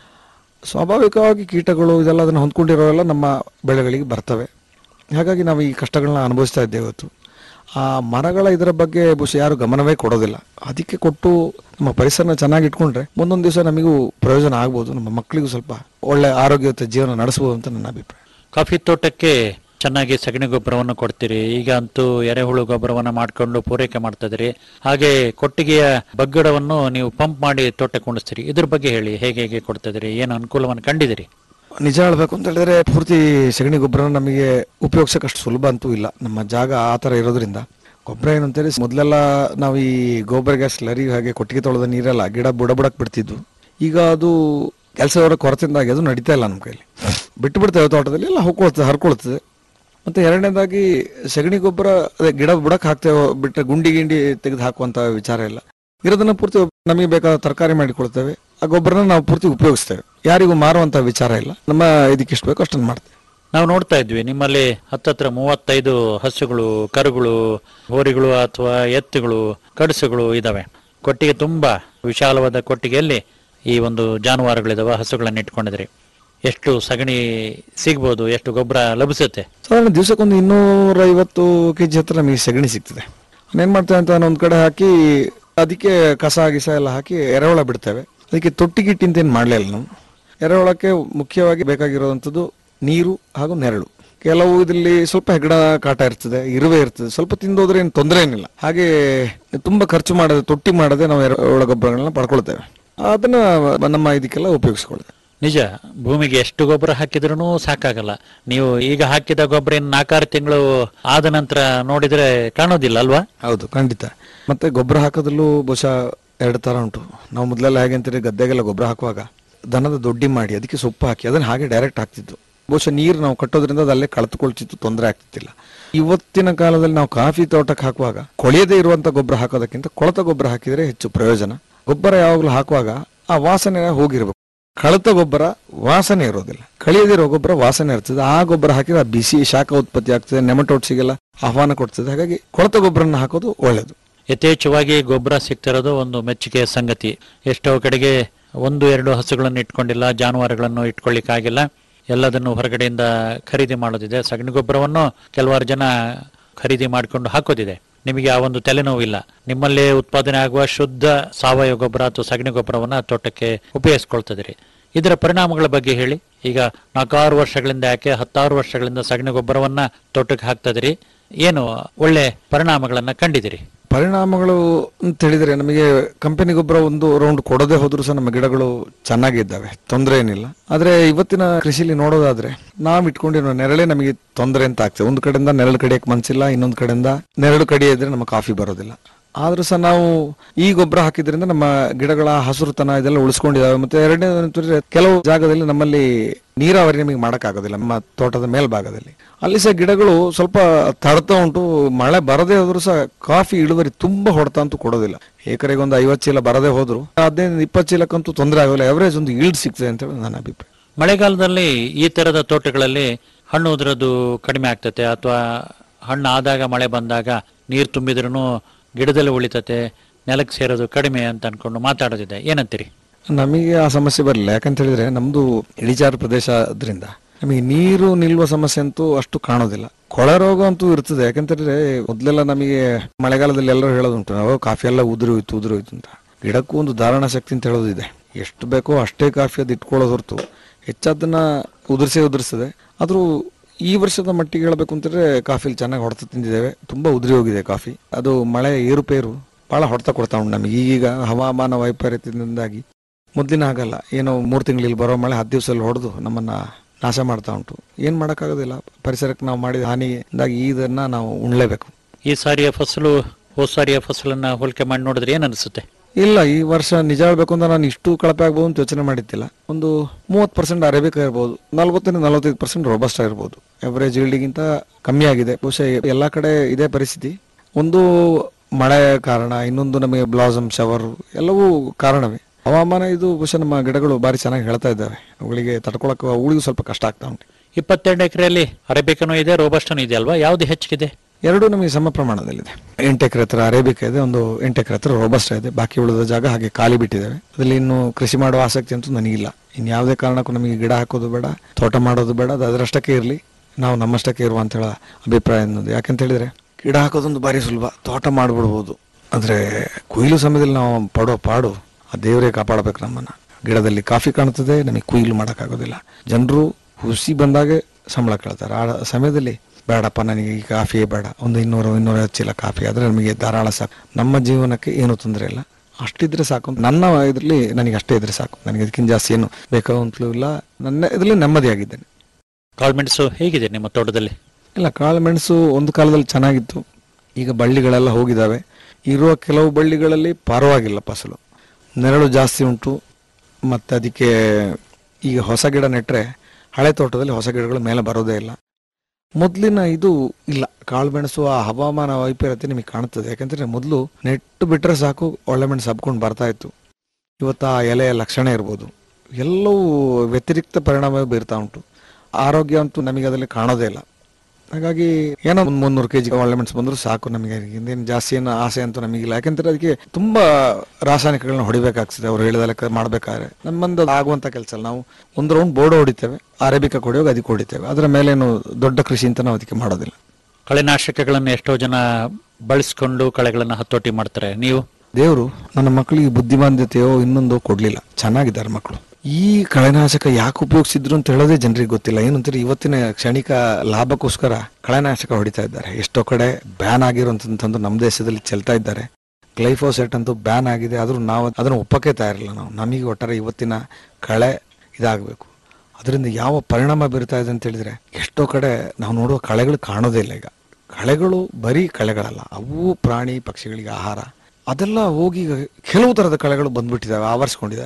ಸ್ವಾಭಾವಿಕವಾಗಿ ಕೀಟಗಳು ಇದೆಲ್ಲ ಅದನ್ನು ಹೊಂದ್ಕೊಂಡಿರೋವೆಲ್ಲ ನಮ್ಮ ಬೆಳೆಗಳಿಗೆ ಬರ್ತವೆ ಹಾಗಾಗಿ ನಾವು ಈ ಕಷ್ಟಗಳನ್ನ ಅನುಭವಿಸ್ತಾ ಇದ್ದೇವೆ ಇವತ್ತು ಆ ಮರಗಳ ಇದರ ಬಗ್ಗೆ ಬಹುಶಃ ಯಾರು ಗಮನವೇ ಕೊಡೋದಿಲ್ಲ ಅದಕ್ಕೆ ಕೊಟ್ಟು ನಮ್ಮ ಪರಿಸರನ ಚೆನ್ನಾಗಿ ಇಟ್ಕೊಂಡ್ರೆ ಮುಂದೊಂದು ದಿವಸ ನಮಗೂ ಪ್ರಯೋಜನ ಆಗ್ಬೋದು ನಮ್ಮ ಮಕ್ಕಳಿಗೂ ಸ್ವಲ್ಪ ಒಳ್ಳೆ ಆರೋಗ್ಯಯುತ ಜೀವನ ನಡೆಸಬಹುದು ಅಂತ ನನ್ನ ಅಭಿಪ್ರಾಯ ಕಾಫಿ ತೋಟಕ್ಕೆ ಚೆನ್ನಾಗಿ ಸಗಣಿ ಗೊಬ್ಬರವನ್ನು ಕೊಡ್ತೀರಿ ಈಗ ಅಂತೂ ಎರೆಹುಳು ಗೊಬ್ಬರವನ್ನ ಮಾಡ್ಕೊಂಡು ಪೂರೈಕೆ ಮಾಡ್ತಾ ಇದ್ದೀರಿ ಹಾಗೆ ಕೊಟ್ಟಿಗೆಯ ಬಗ್ಗಡವನ್ನು ನೀವು ಪಂಪ್ ಮಾಡಿ ತೋಟಕ್ಕೆ ಕುಣಿಸ್ತೀರಿ ಇದ್ರ ಬಗ್ಗೆ ಹೇಳಿ ಹೇಗೆ ಹೇಗೆ ಕೊಡ್ತಾ ಇದ್ದೀರಿ ಏನು ಅನುಕೂಲವನ್ನು ಕಂಡಿದ್ದೀರಿ ನಿಜ ಹೇಳ್ಬೇಕು ಅಂತ ಹೇಳಿದ್ರೆ ಪೂರ್ತಿ ಸಗಣಿ ಗೊಬ್ಬರ ನಮಗೆ ಉಪಯೋಗಿಸೋಕಷ್ಟು ಸುಲಭ ಅಂತೂ ಇಲ್ಲ ನಮ್ಮ ಜಾಗ ಆ ಥರ ಇರೋದ್ರಿಂದ ಗೊಬ್ಬರ ಏನು ಅಂತೇಳಿ ಮೊದಲೆಲ್ಲ ನಾವು ಈ ಗೋಬರ್ ಗ್ಯಾಸ್ ಲರಿ ಹಾಗೆ ಕೊಟ್ಟಿಗೆ ತೊಳೆದ ನೀರೆಲ್ಲ ಗಿಡ ಬುಡ ಬುಡಕ್ ಬಿಡ್ತಿದ್ವು ಈಗ ಅದು ಕೆಲಸದವರ ಕೊರತೆಯಿಂದಾಗಿ ಅದು ನಡೀತಾ ಇಲ್ಲ ನಮ್ಮ ಕೈಲಿ ಬಿಟ್ಟು ಬಿಡ್ತೇವೆ ತೋಟದಲ್ಲಿ ಎಲ್ಲ ಹೊಕ್ಕೊಳ್ತದೆ ಹರ್ಕೊಳ್ತದೆ ಮತ್ತೆ ಎರಡನೇದಾಗಿ ಸಗಣಿ ಗೊಬ್ಬರ ಅದೇ ಗಿಡ ಬುಡಕ್ ಹಾಕ್ತೇವೆ ಬಿಟ್ಟರೆ ಗುಂಡಿ ಗಿಂಡಿ ತೆಗೆದು ಹಾಕುವಂತ ವಿಚಾರ ಇಲ್ಲ ಇರೋದನ್ನ ಪೂರ್ತಿ ನಮಗೆ ಬೇಕಾದ ತರಕಾರಿ ಮಾಡಿಕೊಳ್ತೇವೆ ಆ ಗೊಬ್ಬರನ ನಾವು ಪೂರ್ತಿ ಉಪಯೋಗಿಸ್ತೇವೆ ಯಾರಿಗೂ ಮಾರುವಂತ ವಿಚಾರ ಇಲ್ಲ ನಮ್ಮ ಇದಕ್ಕೆ ಎಷ್ಟು ಬೇಕೋ ಅಷ್ಟನ್ನು ಮಾಡ್ತೇವೆ ನಾವು ನೋಡ್ತಾ ಇದ್ವಿ ನಿಮ್ಮಲ್ಲಿ ಹತ್ತತ್ರ ಮೂವತ್ತೈದು ಹಸುಗಳು ಕರುಗಳು ಹೋರಿಗಳು ಅಥವಾ ಎತ್ತುಗಳು ಕಡಸುಗಳು ಇದಾವೆ ಕೊಟ್ಟಿಗೆ ತುಂಬಾ ವಿಶಾಲವಾದ ಕೊಟ್ಟಿಗೆಯಲ್ಲಿ ಈ ಒಂದು ಜಾನುವಾರುಗಳಿದಾವೆ ಹಸುಗಳನ್ನ ಇಟ್ಕೊಂಡಿದ್ರಿ ಎಷ್ಟು ಸಗಣಿ ಸಿಗ್ಬೋದು ಎಷ್ಟು ಗೊಬ್ಬರ ಲಭಿಸುತ್ತೆ ಸಾಧಾರಣ ದಿವಸಕ್ಕೊಂದು ಇನ್ನೂರ ಐವತ್ತು ಕೆ ಜಿ ಹತ್ರ ನಮಗೆ ಸಗಣಿ ಸಿಗ್ತದೆ ಏನ್ ಮಾಡ್ತೇವೆ ಅಂತ ನಾನು ಒಂದ್ ಕಡೆ ಹಾಕಿ ಅದಕ್ಕೆ ಕಸ ಗಿಸ ಎಲ್ಲ ಹಾಕಿ ಎರೆಹುಳ ಬಿಡ್ತೇವೆ ಅದಕ್ಕೆ ತೊಟ್ಟಿಗಿಟ್ಟಿ ಅಂತ ಏನು ಮಾಡಲಿಲ್ಲ ನಾವು ಎರೆಹುಳಕ್ಕೆ ಮುಖ್ಯವಾಗಿ ಬೇಕಾಗಿರುವಂಥದ್ದು ನೀರು ಹಾಗೂ ನೆರಳು ಕೆಲವು ಇದರಲ್ಲಿ ಸ್ವಲ್ಪ ಹೆಗಡ ಕಾಟ ಇರ್ತದೆ ಇರುವೆ ಇರ್ತದೆ ಸ್ವಲ್ಪ ತಿಂದೋದ್ರೆ ಏನು ತೊಂದರೆ ಏನಿಲ್ಲ ಹಾಗೆ ತುಂಬಾ ಖರ್ಚು ಮಾಡದೆ ತೊಟ್ಟಿ ಮಾಡದೆ ನಾವು ಎರೆಹುಳ ಗೊಬ್ಬರಗಳನ್ನ ಪಡ್ಕೊಳ್ತೇವೆ ಅದನ್ನ ನಮ್ಮ ಇದಕ್ಕೆಲ್ಲ ಉಪಯೋಗಿಸ್ಕೊಳ್ತೇವೆ ನಿಜ ಭೂಮಿಗೆ ಎಷ್ಟು ಗೊಬ್ಬರ ಹಾಕಿದ್ರೂ ಸಾಕಾಗಲ್ಲ ನೀವು ಈಗ ಹಾಕಿದ ಗೊಬ್ಬರ ಇನ್ನು ನಾಲ್ಕಾರು ತಿಂಗಳು ಆದ ನಂತರ ನೋಡಿದ್ರೆ ಕಾಣೋದಿಲ್ಲ ಅಲ್ವಾ ಹೌದು ಖಂಡಿತ ಮತ್ತೆ ಗೊಬ್ಬರ ಹಾಕೋದ್ರಲ್ಲೂ ಬಹುಶಃ ಎರಡು ತರ ಉಂಟು ನಾವು ಮೊದಲೆಲ್ಲ ಹೇಗೆ ಅಂತೀರಿ ಗದ್ದೆಗೆಲ್ಲ ಗೊಬ್ಬರ ಹಾಕುವಾಗ ದನದ ದೊಡ್ಡಿ ಮಾಡಿ ಅದಕ್ಕೆ ಸೊಪ್ಪು ಹಾಕಿ ಅದನ್ನ ಹಾಗೆ ಡೈರೆಕ್ಟ್ ಹಾಕ್ತಿದ್ದು ಬಹುಶಃ ನೀರು ನಾವು ಕಟ್ಟೋದ್ರಿಂದ ಅದು ಅಲ್ಲೇ ಕಳೆದುಕೊಳ್ತಿತ್ತು ತೊಂದರೆ ಆಗ್ತಿತ್ತಿಲ್ಲ ಇವತ್ತಿನ ಕಾಲದಲ್ಲಿ ನಾವು ಕಾಫಿ ತೋಟಕ್ಕೆ ಹಾಕುವಾಗ ಕೊಳೆಯದೇ ಇರುವಂತ ಗೊಬ್ಬರ ಹಾಕೋದಕ್ಕಿಂತ ಕೊಳತ ಗೊಬ್ಬರ ಹಾಕಿದ್ರೆ ಹೆಚ್ಚು ಪ್ರಯೋಜನ ಗೊಬ್ಬರ ಯಾವಾಗಲೂ ಹಾಕುವಾಗ ಆ ವಾಸನೆ ಹೋಗಿರ್ಬೇಕು ಕಳತ ಗೊಬ್ಬರ ವಾಸನೆ ಇರೋದಿಲ್ಲ ಕಳಿಯದಿರೋ ಗೊಬ್ಬರ ವಾಸನೆ ಇರ್ತದೆ ಆ ಗೊಬ್ಬರ ಹಾಕಿದ್ರೆ ಆ ಬಿಸಿ ಶಾಖ ಉತ್ಪತ್ತಿ ಆಗ್ತದೆ ನೆಮಟೋಟ್ಸಿಗೆಲ್ಲ ಆಹ್ವಾನ ಕೊಡ್ತದೆ ಹಾಗಾಗಿ ಕೊಳತ ಗೊಬ್ಬರನ ಹಾಕೋದು ಒಳ್ಳೇದು ಯಥೇಚ್ಛವಾಗಿ ಗೊಬ್ಬರ ಸಿಗ್ತಿರೋದು ಒಂದು ಮೆಚ್ಚುಗೆಯ ಸಂಗತಿ ಎಷ್ಟೋ ಕಡೆಗೆ ಒಂದು ಎರಡು ಹಸುಗಳನ್ನು ಇಟ್ಕೊಂಡಿಲ್ಲ ಜಾನುವಾರುಗಳನ್ನು ಇಟ್ಕೊಳ್ಳಿಕ್ಕಾಗಿಲ್ಲ ಎಲ್ಲದನ್ನು ಹೊರಗಡೆಯಿಂದ ಖರೀದಿ ಮಾಡೋದಿದೆ ಸಗಣಿ ಗೊಬ್ಬರವನ್ನು ಕೆಲವಾರು ಜನ ಖರೀದಿ ಮಾಡಿಕೊಂಡು ಹಾಕೋದಿದೆ ನಿಮಗೆ ಆ ಒಂದು ತಲೆನೋವಿಲ್ಲ ನಿಮ್ಮಲ್ಲೇ ಉತ್ಪಾದನೆ ಆಗುವ ಶುದ್ಧ ಸಾವಯವ ಗೊಬ್ಬರ ಅಥವಾ ಸಗಣಿ ಗೊಬ್ಬರವನ್ನ ತೋಟಕ್ಕೆ ಉಪಯೋಗಿಸ್ಕೊಳ್ತದಿರಿ ಇದರ ಪರಿಣಾಮಗಳ ಬಗ್ಗೆ ಹೇಳಿ ಈಗ ನಾಲ್ಕಾರು ವರ್ಷಗಳಿಂದ ಯಾಕೆ ಹತ್ತಾರು ವರ್ಷಗಳಿಂದ ಸಗಣಿ ಗೊಬ್ಬರವನ್ನ ತೋಟಕ್ಕೆ ಹಾಕ್ತದಿರಿ ಏನು ಒಳ್ಳೆ ಪರಿಣಾಮಗಳನ್ನ ಕಂಡಿದಿರಿ ಪರಿಣಾಮಗಳು ಅಂತ ಹೇಳಿದ್ರೆ ನಮಗೆ ಕಂಪನಿ ಗೊಬ್ಬರ ಒಂದು ರೌಂಡ್ ಕೊಡದೆ ಹೋದ್ರು ಸಹ ನಮ್ಮ ಗಿಡಗಳು ಚೆನ್ನಾಗಿದ್ದಾವೆ ತೊಂದರೆ ಏನಿಲ್ಲ ಆದ್ರೆ ಇವತ್ತಿನ ಕೃಷಿಲಿ ನೋಡೋದಾದ್ರೆ ನಾವ್ ಇಟ್ಕೊಂಡಿರೋ ನೆರಳೇ ನಮಗೆ ತೊಂದರೆ ಅಂತ ಆಗ್ತದೆ ಒಂದು ಕಡೆಯಿಂದ ನೆರಳು ಕಡಿಯಕ್ಕೆ ಮನ್ಸಿಲ್ಲ ಇನ್ನೊಂದು ಕಡೆಯಿಂದ ನೆರಳು ಕಡಿಯಿದ್ರೆ ನಮ್ಮ ಕಾಫಿ ಬರೋದಿಲ್ಲ ಆದ್ರೂ ಸಹ ನಾವು ಈ ಗೊಬ್ಬರ ಹಾಕಿದ್ರಿಂದ ನಮ್ಮ ಗಿಡಗಳ ಹಸುರುತನ ಇದೆಲ್ಲ ಉಳಿಸ್ಕೊಂಡಿದಾವೆ ಮತ್ತೆ ಎರಡನೇ ಕೆಲವು ಜಾಗದಲ್ಲಿ ನಮ್ಮಲ್ಲಿ ನೀರಾವರಿ ನಮಗೆ ಮಾಡೋಕ್ಕಾಗೋದಿಲ್ಲ ನಮ್ಮ ತೋಟದ ಮೇಲ್ಭಾಗದಲ್ಲಿ ಅಲ್ಲಿ ಸಹ ಗಿಡಗಳು ಸ್ವಲ್ಪ ತಡ್ತಾ ಉಂಟು ಮಳೆ ಬರದೇ ಹೋದ್ರು ಸಹ ಕಾಫಿ ಇಳುವರಿ ತುಂಬಾ ಹೊಡೆತ ಅಂತೂ ಕೊಡೋದಿಲ್ಲ ಏಕರೆಗೆ ಒಂದು ಐವತ್ತು ಚೀಲ ಬರದೇ ಹೋದ್ರು ಹದಿನೈದು ಇಪ್ಪತ್ತು ಚೀಲಕ್ಕಂತೂ ತೊಂದರೆ ಆಗೋಲ್ಲ ಎವರೇಜ್ ಒಂದು ಈಲ್ಡ್ ಸಿಗ್ತದೆ ಅಂತ ಹೇಳಿ ನನ್ನ ಅಭಿಪ್ರಾಯ ಮಳೆಗಾಲದಲ್ಲಿ ಈ ತರದ ತೋಟಗಳಲ್ಲಿ ಹಣ್ಣು ಉದುರೋದು ಕಡಿಮೆ ಆಗ್ತತೆ ಅಥವಾ ಹಣ್ಣು ಆದಾಗ ಮಳೆ ಬಂದಾಗ ನೀರು ತುಂಬಿದ್ರೂ ಗಿಡದಲ್ಲಿ ಉಳಿತತೆ ನೆಲಕ್ಕೆ ಸೇರೋದು ಕಡಿಮೆ ಅಂತ ಅನ್ಕೊಂಡು ಮಾತಾಡೋದಿದೆ ಏನಂತೀರಿ ನಮಗೆ ಆ ಸಮಸ್ಯೆ ಬರಲಿಲ್ಲ ಯಾಕಂತ ಹೇಳಿದ್ರೆ ನಮ್ದು ಇಳಿಜಾರು ಪ್ರದೇಶ ಆದ್ರಿಂದ ನಮಗೆ ನೀರು ನಿಲ್ಲುವ ಸಮಸ್ಯೆ ಅಂತೂ ಅಷ್ಟು ಕಾಣೋದಿಲ್ಲ ಕೊಳೆ ರೋಗ ಅಂತೂ ಇರ್ತದೆ ಯಾಕಂತ ಹೇಳಿದ್ರೆ ಮೊದ್ಲೆಲ್ಲ ನಮಗೆ ಮಳೆಗಾಲದಲ್ಲಿ ಎಲ್ಲರೂ ಹೇಳೋದುಂಟು ನಾವು ಕಾಫಿ ಎಲ್ಲ ಉದುರಿ ಹೋಯ್ತು ಉದುರಿ ಹೋಯ್ತು ಅಂತ ಗಿಡಕ್ಕೂ ಒಂದು ಧಾರಣ ಶಕ್ತಿ ಅಂತ ಹೇಳೋದಿದೆ ಎಷ್ಟು ಬೇಕೋ ಅಷ್ಟೇ ಕಾಫಿ ಅದು ಇಟ್ಕೊಳ್ಳೋದು ಹೊರತು ಹೆಚ್ಚದನ್ನ ಉದುರಿಸೇ ಉದುರಿಸ್ತದೆ ಆದ್ರೂ ಈ ವರ್ಷದ ಮಟ್ಟಿಗೆ ಹೇಳಬೇಕು ಅಂತಂದ್ರೆ ಕಾಫಿಲಿ ಚೆನ್ನಾಗಿ ಹೊಡೆತ ತಿಂದಿದ್ದೇವೆ ತುಂಬಾ ಉದುರಿ ಹೋಗಿದೆ ಕಾಫಿ ಅದು ಮಳೆ ಏರುಪೇರು ಬಹಳ ಹೊಡೆತ ಕೊಡ್ತಾ ಉಂಟು ನಮಗೆ ಈಗ ಹವಾಮಾನ ವೈಪರೀತ್ಯದಿಂದಾಗಿ ಮೊದಲಿನ ಆಗಲ್ಲ ಏನೋ ಮೂರು ತಿಂಗಳಲ್ಲಿ ಬರೋ ಮಳೆ ಹತ್ತು ದಿವಸದಲ್ಲಿ ಹೊಡೆದು ನಮ್ಮನ್ನ ನಾಶ ಮಾಡ್ತಾ ಉಂಟು ಏನ್ ಮಾಡೋಕ್ಕಾಗೋದಿಲ್ಲ ಪರಿಸರಕ್ಕೆ ನಾವು ಮಾಡಿದ ಹಾನಿಯಿಂದಾಗಿ ಇದನ್ನ ನಾವು ಉಣ್ಲೇಬೇಕು ಈ ಸಾರಿಯ ಫಸಲು ಹೋದ ಸಾರಿಯ ಫಸಲನ್ನ ಹೋಲಿಕೆ ಮಾಡಿ ನೋಡಿದ್ರೆ ಏನ್ ಅನಿಸುತ್ತೆ ಇಲ್ಲ ಈ ವರ್ಷ ನಿಜ ಹೇಳ್ಬೇಕು ಅಂದ್ರೆ ನಾನು ಇಷ್ಟು ಕಳಪೆ ಆಗ್ಬೋದು ಅಂತ ಯೋಚನೆ ಮಾಡಿದ್ದಿಲ್ಲ ಒಂದು ಮೂವತ್ತು ಪರ್ಸೆಂಟ್ ಅರೇಬಿಕ ಇರ್ಬೋದು ನಲ್ವತ್ತರಿಂದ ನಲವತ್ತೈದು ಪರ್ಸೆಂಟ್ ರೋಬಸ್ಟ್ ಇರ್ಬೋದು ಎವರೇಜ್ ಗಿಂತ ಕಮ್ಮಿ ಆಗಿದೆ ಬಹುಶಃ ಎಲ್ಲಾ ಕಡೆ ಇದೇ ಪರಿಸ್ಥಿತಿ ಒಂದು ಮಳೆ ಕಾರಣ ಇನ್ನೊಂದು ನಮಗೆ ಬ್ಲಾಸಮ್ ಶವರ್ ಎಲ್ಲವೂ ಕಾರಣವೇ ಹವಾಮಾನ ಇದು ಬಹುಶಃ ನಮ್ಮ ಗಿಡಗಳು ಬಾರಿ ಚೆನ್ನಾಗಿ ಹೇಳ್ತಾ ಇದ್ದಾವೆ ಅವುಗಳಿಗೆ ತಡ್ಕೊಳಕ್ಕೆ ಅವುಗಳಿಗೂ ಸ್ವಲ್ಪ ಕಷ್ಟ ಆಗ್ತಾ ಉಂಟು ಇಪ್ಪತ್ತೆರಡು ಎಕರೆಯಲ್ಲಿ ಅರೇಬಿಕನೂ ಇದೆ ರೋಬಸ್ಟನೂ ಇದೆ ಅಲ್ವಾ ಯಾವ್ದು ಹೆಚ್ಚಿಗಿದೆ ಎರಡು ನಮಗೆ ಸಮ ಪ್ರಮಾಣದಲ್ಲಿದೆ ಎಂಟು ಎಕರೆ ಹತ್ರ ಅರೇಬಿಕ ಇದೆ ಒಂದು ಎಂಟು ಎಕರೆ ಹತ್ರ ರೋಬಸ್ಟ ಇದೆ ಬಾಕಿ ಉಳಿದ ಜಾಗ ಹಾಗೆ ಖಾಲಿ ಬಿಟ್ಟಿದ್ದೇವೆ ಅದರಲ್ಲಿ ಇನ್ನು ಕೃಷಿ ಮಾಡುವ ಆಸಕ್ತಿ ಅಂತೂ ನನಗಿಲ್ಲ ಇನ್ನು ಯಾವುದೇ ಕಾರಣಕ್ಕೂ ನಮಗೆ ಗಿಡ ಹಾಕೋದು ಬೇಡ ತೋಟ ಮಾಡೋದು ಬೇಡ ಅದು ಅದರಷ್ಟಕ್ಕೆ ಇರಲಿ ನಾವು ನಮ್ಮಷ್ಟಕ್ಕೆ ಇರುವ ಅಂತ ಹೇಳೋ ಅಭಿಪ್ರಾಯ ಅನ್ನೋದು ಯಾಕಂತ ಹೇಳಿದ್ರೆ ಗಿಡ ಹಾಕೋದೊಂದು ಬಾರಿ ಸುಲಭ ತೋಟ ಮಾಡ್ಬಿಡ್ಬೋದು ಆದ್ರೆ ಕೊಯ್ಲು ಸಮಯದಲ್ಲಿ ನಾವು ಪಡೋ ಪಾಡು ಆ ದೇವರೇ ಕಾಪಾಡಬೇಕು ನಮ್ಮನ್ನ ಗಿಡದಲ್ಲಿ ಕಾಫಿ ಕಾಣುತ್ತದೆ ನಮಗೆ ಕೊಯ್ಲು ಮಾಡೋಕ್ಕಾಗೋದಿಲ್ಲ ಜನರು ಹುಸಿ ಬಂದಾಗೆ ಸಂಬಳ ಕೇಳ್ತಾರೆ ಆ ಸಮಯದಲ್ಲಿ ಬೇಡಪ್ಪ ನನಗೆ ಈ ಕಾಫಿಯೇ ಬೇಡ ಒಂದು ಇನ್ನೂರು ಇನ್ನೂರ ಚೀಲ ಕಾಫಿ ಆದರೆ ನಮಗೆ ಧಾರಾಳ ಸಾಕು ನಮ್ಮ ಜೀವನಕ್ಕೆ ಏನು ತೊಂದರೆ ಇಲ್ಲ ಅಷ್ಟಿದ್ರೆ ಸಾಕು ನನ್ನ ಇದರಲ್ಲಿ ನನಗೆ ಅಷ್ಟೇ ಇದ್ರೆ ಸಾಕು ನನಗೆ ಅದಕ್ಕಿಂತ ಜಾಸ್ತಿ ಏನು ಬೇಕಾ ಅಂತಲೂ ಇಲ್ಲ ನನ್ನ ಇದರಲ್ಲಿ ನೆಮ್ಮದಿಯಾಗಿದ್ದೇನೆ ಕಾಳ್ಮೆಣಸು ಹೇಗಿದೆ ನಿಮ್ಮ ತೋಟದಲ್ಲಿ ಇಲ್ಲ ಕಾಳು ಮೆಣಸು ಒಂದು ಕಾಲದಲ್ಲಿ ಚೆನ್ನಾಗಿತ್ತು ಈಗ ಬಳ್ಳಿಗಳೆಲ್ಲ ಹೋಗಿದ್ದಾವೆ ಇರುವ ಕೆಲವು ಬಳ್ಳಿಗಳಲ್ಲಿ ಪರವಾಗಿಲ್ಲ ಫಸಲು ನೆರಳು ಜಾಸ್ತಿ ಉಂಟು ಮತ್ತು ಅದಕ್ಕೆ ಈಗ ಹೊಸ ಗಿಡ ನೆಟ್ಟರೆ ಹಳೆ ತೋಟದಲ್ಲಿ ಹೊಸ ಗಿಡಗಳು ಮೇಲೆ ಬರೋದೇ ಇಲ್ಲ ಮೊದಲಿನ ಇದು ಇಲ್ಲ ಕಾಳು ಮೆಣಸು ಆ ಹವಾಮಾನ ವೈಪರೀತ್ಯ ನಿಮಗೆ ಕಾಣುತ್ತದೆ ಯಾಕಂದ್ರೆ ಮೊದಲು ನೆಟ್ಟು ಬಿಟ್ಟರೆ ಸಾಕು ಒಳ್ಳೆ ಮೆಣಸು ಹಬ್ಕೊಂಡು ಬರ್ತಾ ಇತ್ತು ಇವತ್ತು ಆ ಎಲೆಯ ಲಕ್ಷಣ ಇರ್ಬೋದು ಎಲ್ಲವೂ ವ್ಯತಿರಿಕ್ತ ಪರಿಣಾಮ ಬೀರ್ತಾ ಉಂಟು ಆರೋಗ್ಯ ಅಂತೂ ನಮಗೆ ಅದರಲ್ಲಿ ಕಾಣೋದೇ ಇಲ್ಲ ಹಾಗಾಗಿ ಏನೋ ಒಂದು ಮುನ್ನೂರು ಕೆಜಿ ಒಳ್ಳೆ ಮೆಣಸು ಬಂದರೂ ಸಾಕು ನಮಗೆ ಇನ್ನೇನು ಜಾಸ್ತಿ ಏನು ಆಸೆ ಅಂತೂ ನಮಗಿಲ್ಲ ಯಾಕಂದ್ರೆ ಅದಕ್ಕೆ ತುಂಬಾ ರಾಸಾಯನಿಕಗಳನ್ನ ಹೊಡಿಬೇಕಾಗ್ತದೆ ಅವ್ರು ಹೇಳಿದ ಲೆಕ್ಕ ಮಾಡ್ಬೇಕಾದ್ರೆ ನಮ್ಮಂದು ಆಗುವಂತ ಕೆಲಸ ಅಲ್ಲ ನಾವು ಒಂದು ರೌಂಡ್ ಬೋರ್ಡ್ ಹೊಡಿತೇವೆ ಅರೇಬಿಕ ಕೊಡಿಯೋಗ ಅದಕ್ಕೆ ಹೊಡಿತೇವೆ ಅದರ ಮೇಲೇನು ದೊಡ್ಡ ಕೃಷಿ ಅಂತ ನಾವು ಅದಕ್ಕೆ ಮಾಡೋದಿಲ್ಲ ಕಳೆನಾಶಕಗಳನ್ನು ಎಷ್ಟೋ ಜನ ಬಳಸ್ಕೊಂಡು ಕಳೆಗಳನ್ನ ಹತೋಟಿ ಮಾಡ್ತಾರೆ ನೀವು ದೇವರು ನನ್ನ ಮಕ್ಕಳಿಗೆ ಬುದ್ಧಿಮಾಂದ್ಯತೆಯೋ ಇನ್ನೊಂದೋ ಕೊಡ್ಲಿಲ್ಲ ಚೆನ್ನಾಗಿದ್ದಾರೆ ಮಕ್ಕಳು ಈ ಕಳೆನಾಶಕ ಯಾಕೆ ಉಪಯೋಗಿಸಿದ್ರು ಅಂತ ಹೇಳೋದೇ ಜನರಿಗೆ ಗೊತ್ತಿಲ್ಲ ಏನು ಅಂತಾರೆ ಇವತ್ತಿನ ಕ್ಷಣಿಕ ಲಾಭಕ್ಕೋಸ್ಕರ ಕಳೆನಾಶಕ ಹೊಡಿತಾ ಇದ್ದಾರೆ ಎಷ್ಟೋ ಕಡೆ ಬ್ಯಾನ್ ಆಗಿರುವಂತಂದು ನಮ್ಮ ದೇಶದಲ್ಲಿ ಚೆಲ್ತಾ ಇದ್ದಾರೆ ಗ್ಲೈಫೋಸೆಟ್ ಅಂತೂ ಬ್ಯಾನ್ ಆಗಿದೆ ಆದ್ರೂ ನಾವು ಅದನ್ನು ಒಪ್ಪಕ್ಕೆ ತಯಾರಿಲ್ಲ ನಾವು ನಮಗೆ ಒಟ್ಟಾರೆ ಇವತ್ತಿನ ಕಳೆ ಇದಾಗಬೇಕು ಅದರಿಂದ ಯಾವ ಪರಿಣಾಮ ಬೀರ್ತಾ ಇದೆ ಅಂತ ಹೇಳಿದ್ರೆ ಎಷ್ಟೋ ಕಡೆ ನಾವು ನೋಡುವ ಕಳೆಗಳು ಕಾಣೋದೇ ಇಲ್ಲ ಈಗ ಕಳೆಗಳು ಬರೀ ಕಳೆಗಳಲ್ಲ ಅವು ಪ್ರಾಣಿ ಪಕ್ಷಿಗಳಿಗೆ ಆಹಾರ ಅದೆಲ್ಲ ಹೋಗಿ ಈಗ ಕೆಲವು ತರದ ಕಳೆಗಳು ಬಂದ್ಬಿಟ್ಟಿದ್ದಾವೆ ಆವರಿಸ್ಕೊಂಡಿದ್ದಾವೆ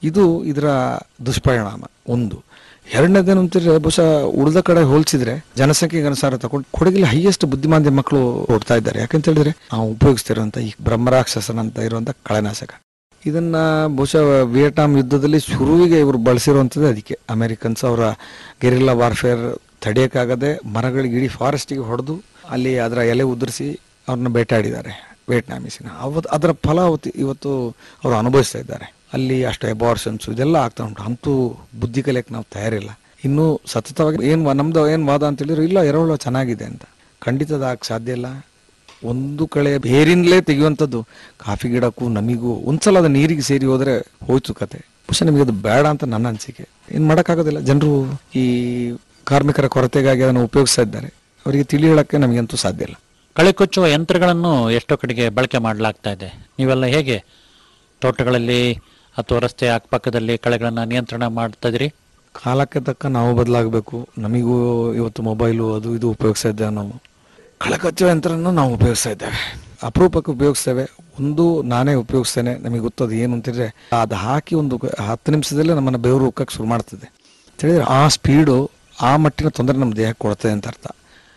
ಇದು ಇದರ ದುಷ್ಪರಿಣಾಮ ಒಂದು ಎರಡನೇದೇನು ಅಂತಿದ್ರೆ ಬಹುಶಃ ಉಳಿದ ಕಡೆ ಹೋಲಿಸಿದ್ರೆ ಜನಸಂಖ್ಯೆಗೆ ಅನುಸಾರ ತಗೊಂಡು ಕೊಡಗಿಲಿ ಹೈಯೆಸ್ಟ್ ಬುದ್ಧಿಮಾಂದ್ಯ ಮಕ್ಕಳು ಓಡ್ತಾ ಇದ್ದಾರೆ ಯಾಕಂತ ಹೇಳಿದ್ರೆ ನಾವು ಉಪಯೋಗಿಸ್ತಿರುವಂತ ಈ ಬ್ರಹ್ಮರಾಕ್ಷಸನ ಅಂತ ಇರುವಂತ ಕಳೆನಾಶಕ ಇದನ್ನ ಬಹುಶಃ ವಿಯಟ್ನಾಂ ಯುದ್ಧದಲ್ಲಿ ಶುರುವಿಗೆ ಇವರು ಬಳಸಿರುವಂಥದ್ದು ಅದಕ್ಕೆ ಅಮೆರಿಕನ್ಸ್ ಅವರ ಗೆರಿಲ್ಲಾ ವಾರ್ಫೇರ್ ತಡೆಯಕ್ಕಾಗದೆ ಮರಗಳಿಗೆ ಇಡೀ ಫಾರೆಸ್ಟಿಗೆ ಹೊಡೆದು ಅಲ್ಲಿ ಅದರ ಎಲೆ ಉದುರಿಸಿ ಅವ್ರನ್ನ ಬೇಟಾಡಿದ್ದಾರೆ ವಿಯಟ್ನಾಮೀಸಿನ ಅವತ್ತು ಅದರ ಫಲ ಅವತ್ತು ಇವತ್ತು ಅವರು ಅನುಭವಿಸ್ತಾ ಇದ್ದಾರೆ ಅಲ್ಲಿ ಅಷ್ಟು ಎಬಾರ್ಷನ್ಸ್ ಇದೆಲ್ಲ ಆಗ್ತಾ ಉಂಟು ಅಂತೂ ಬುದ್ಧಿ ಕಲಿಯಕ್ಕೆ ನಾವು ತಯಾರಿಲ್ಲ ಇನ್ನೂ ಸತತವಾಗಿ ಏನು ನಮ್ದು ಏನು ವಾದ ಅಂತ ಹೇಳಿದ್ರೆ ಇಲ್ಲ ಎರವಳು ಚೆನ್ನಾಗಿದೆ ಅಂತ ಖಂಡಿತ ಅದಾಗಕ್ಕೆ ಸಾಧ್ಯ ಇಲ್ಲ ಒಂದು ಕಳೆ ಬೇರಿಂದಲೇ ತೆಗೆಯುವಂಥದ್ದು ಕಾಫಿ ಗಿಡಕ್ಕೂ ನಮಿಗೂ ಒಂದ್ಸಲ ಅದು ನೀರಿಗೆ ಸೇರಿ ಹೋದ್ರೆ ಹೋಯ್ತು ಕತೆ ಬಹುಶಃ ನಿಮಗೆ ಅದು ಬೇಡ ಅಂತ ನನ್ನ ಅನಿಸಿಕೆ ಏನು ಮಾಡೋಕ್ಕಾಗೋದಿಲ್ಲ ಜನರು ಈ ಕಾರ್ಮಿಕರ ಕೊರತೆಗಾಗಿ ಅದನ್ನು ಉಪಯೋಗಿಸ್ತಾ ಇದ್ದಾರೆ ಅವರಿಗೆ ತಿಳಿ ಹೇಳಕ್ಕೆ ನಮಗಂತೂ ಸಾಧ್ಯ ಇಲ್ಲ ಕಳೆ ಕೊಚ್ಚುವ ಯಂತ್ರಗಳನ್ನು ಎಷ್ಟೋ ಕಡೆಗೆ ಬಳಕೆ ಮಾಡಲಾಗ್ತಾ ಇದೆ ನೀವೆಲ್ಲ ಹೇಗೆ ತೋಟಗಳಲ್ಲಿ ಅಥವಾ ರಸ್ತೆ ಅಕ್ಕಪಕ್ಕದಲ್ಲಿ ಕಳೆಗಳನ್ನು ನಿಯಂತ್ರಣ ಮಾಡ್ತಾ ಇದ್ರಿ ಕಾಲಕ್ಕೆ ತಕ್ಕ ನಾವು ಬದಲಾಗಬೇಕು ನಮಿಗೂ ಇವತ್ತು ಮೊಬೈಲು ಅದು ಇದು ಉಪಯೋಗಿಸ್ತಾ ಇದ್ದೇವೆ ನಾವು ಕಳಕಚ್ಚುವ ಯಂತ್ರನ ನಾವು ಉಪಯೋಗಿಸ್ತಾ ಇದ್ದೇವೆ ಅಪರೂಪಕ್ಕೆ ಉಪಯೋಗಿಸ್ತೇವೆ ಒಂದು ನಾನೇ ಉಪಯೋಗಿಸ್ತೇನೆ ನಮಗೆ ಗೊತ್ತದು ಏನು ಅಂತಿದ್ರೆ ಅದು ಹಾಕಿ ಒಂದು ಹತ್ತು ನಿಮಿಷದಲ್ಲೇ ನಮ್ಮನ್ನು ಬೆವರು ಉಕ್ಕಕ್ಕೆ ಶುರು ಮಾಡ್ತದೆ ಅಂತ ಹೇಳಿದ್ರೆ ಆ ಸ್ಪೀಡು ಆ ಮಟ್ಟಿನ ತೊಂದರೆ ನಮ್ಮ ದೇಹಕ್ಕೆ ಕೊಡ್ತದೆ ಅಂತ ಅರ್ಥ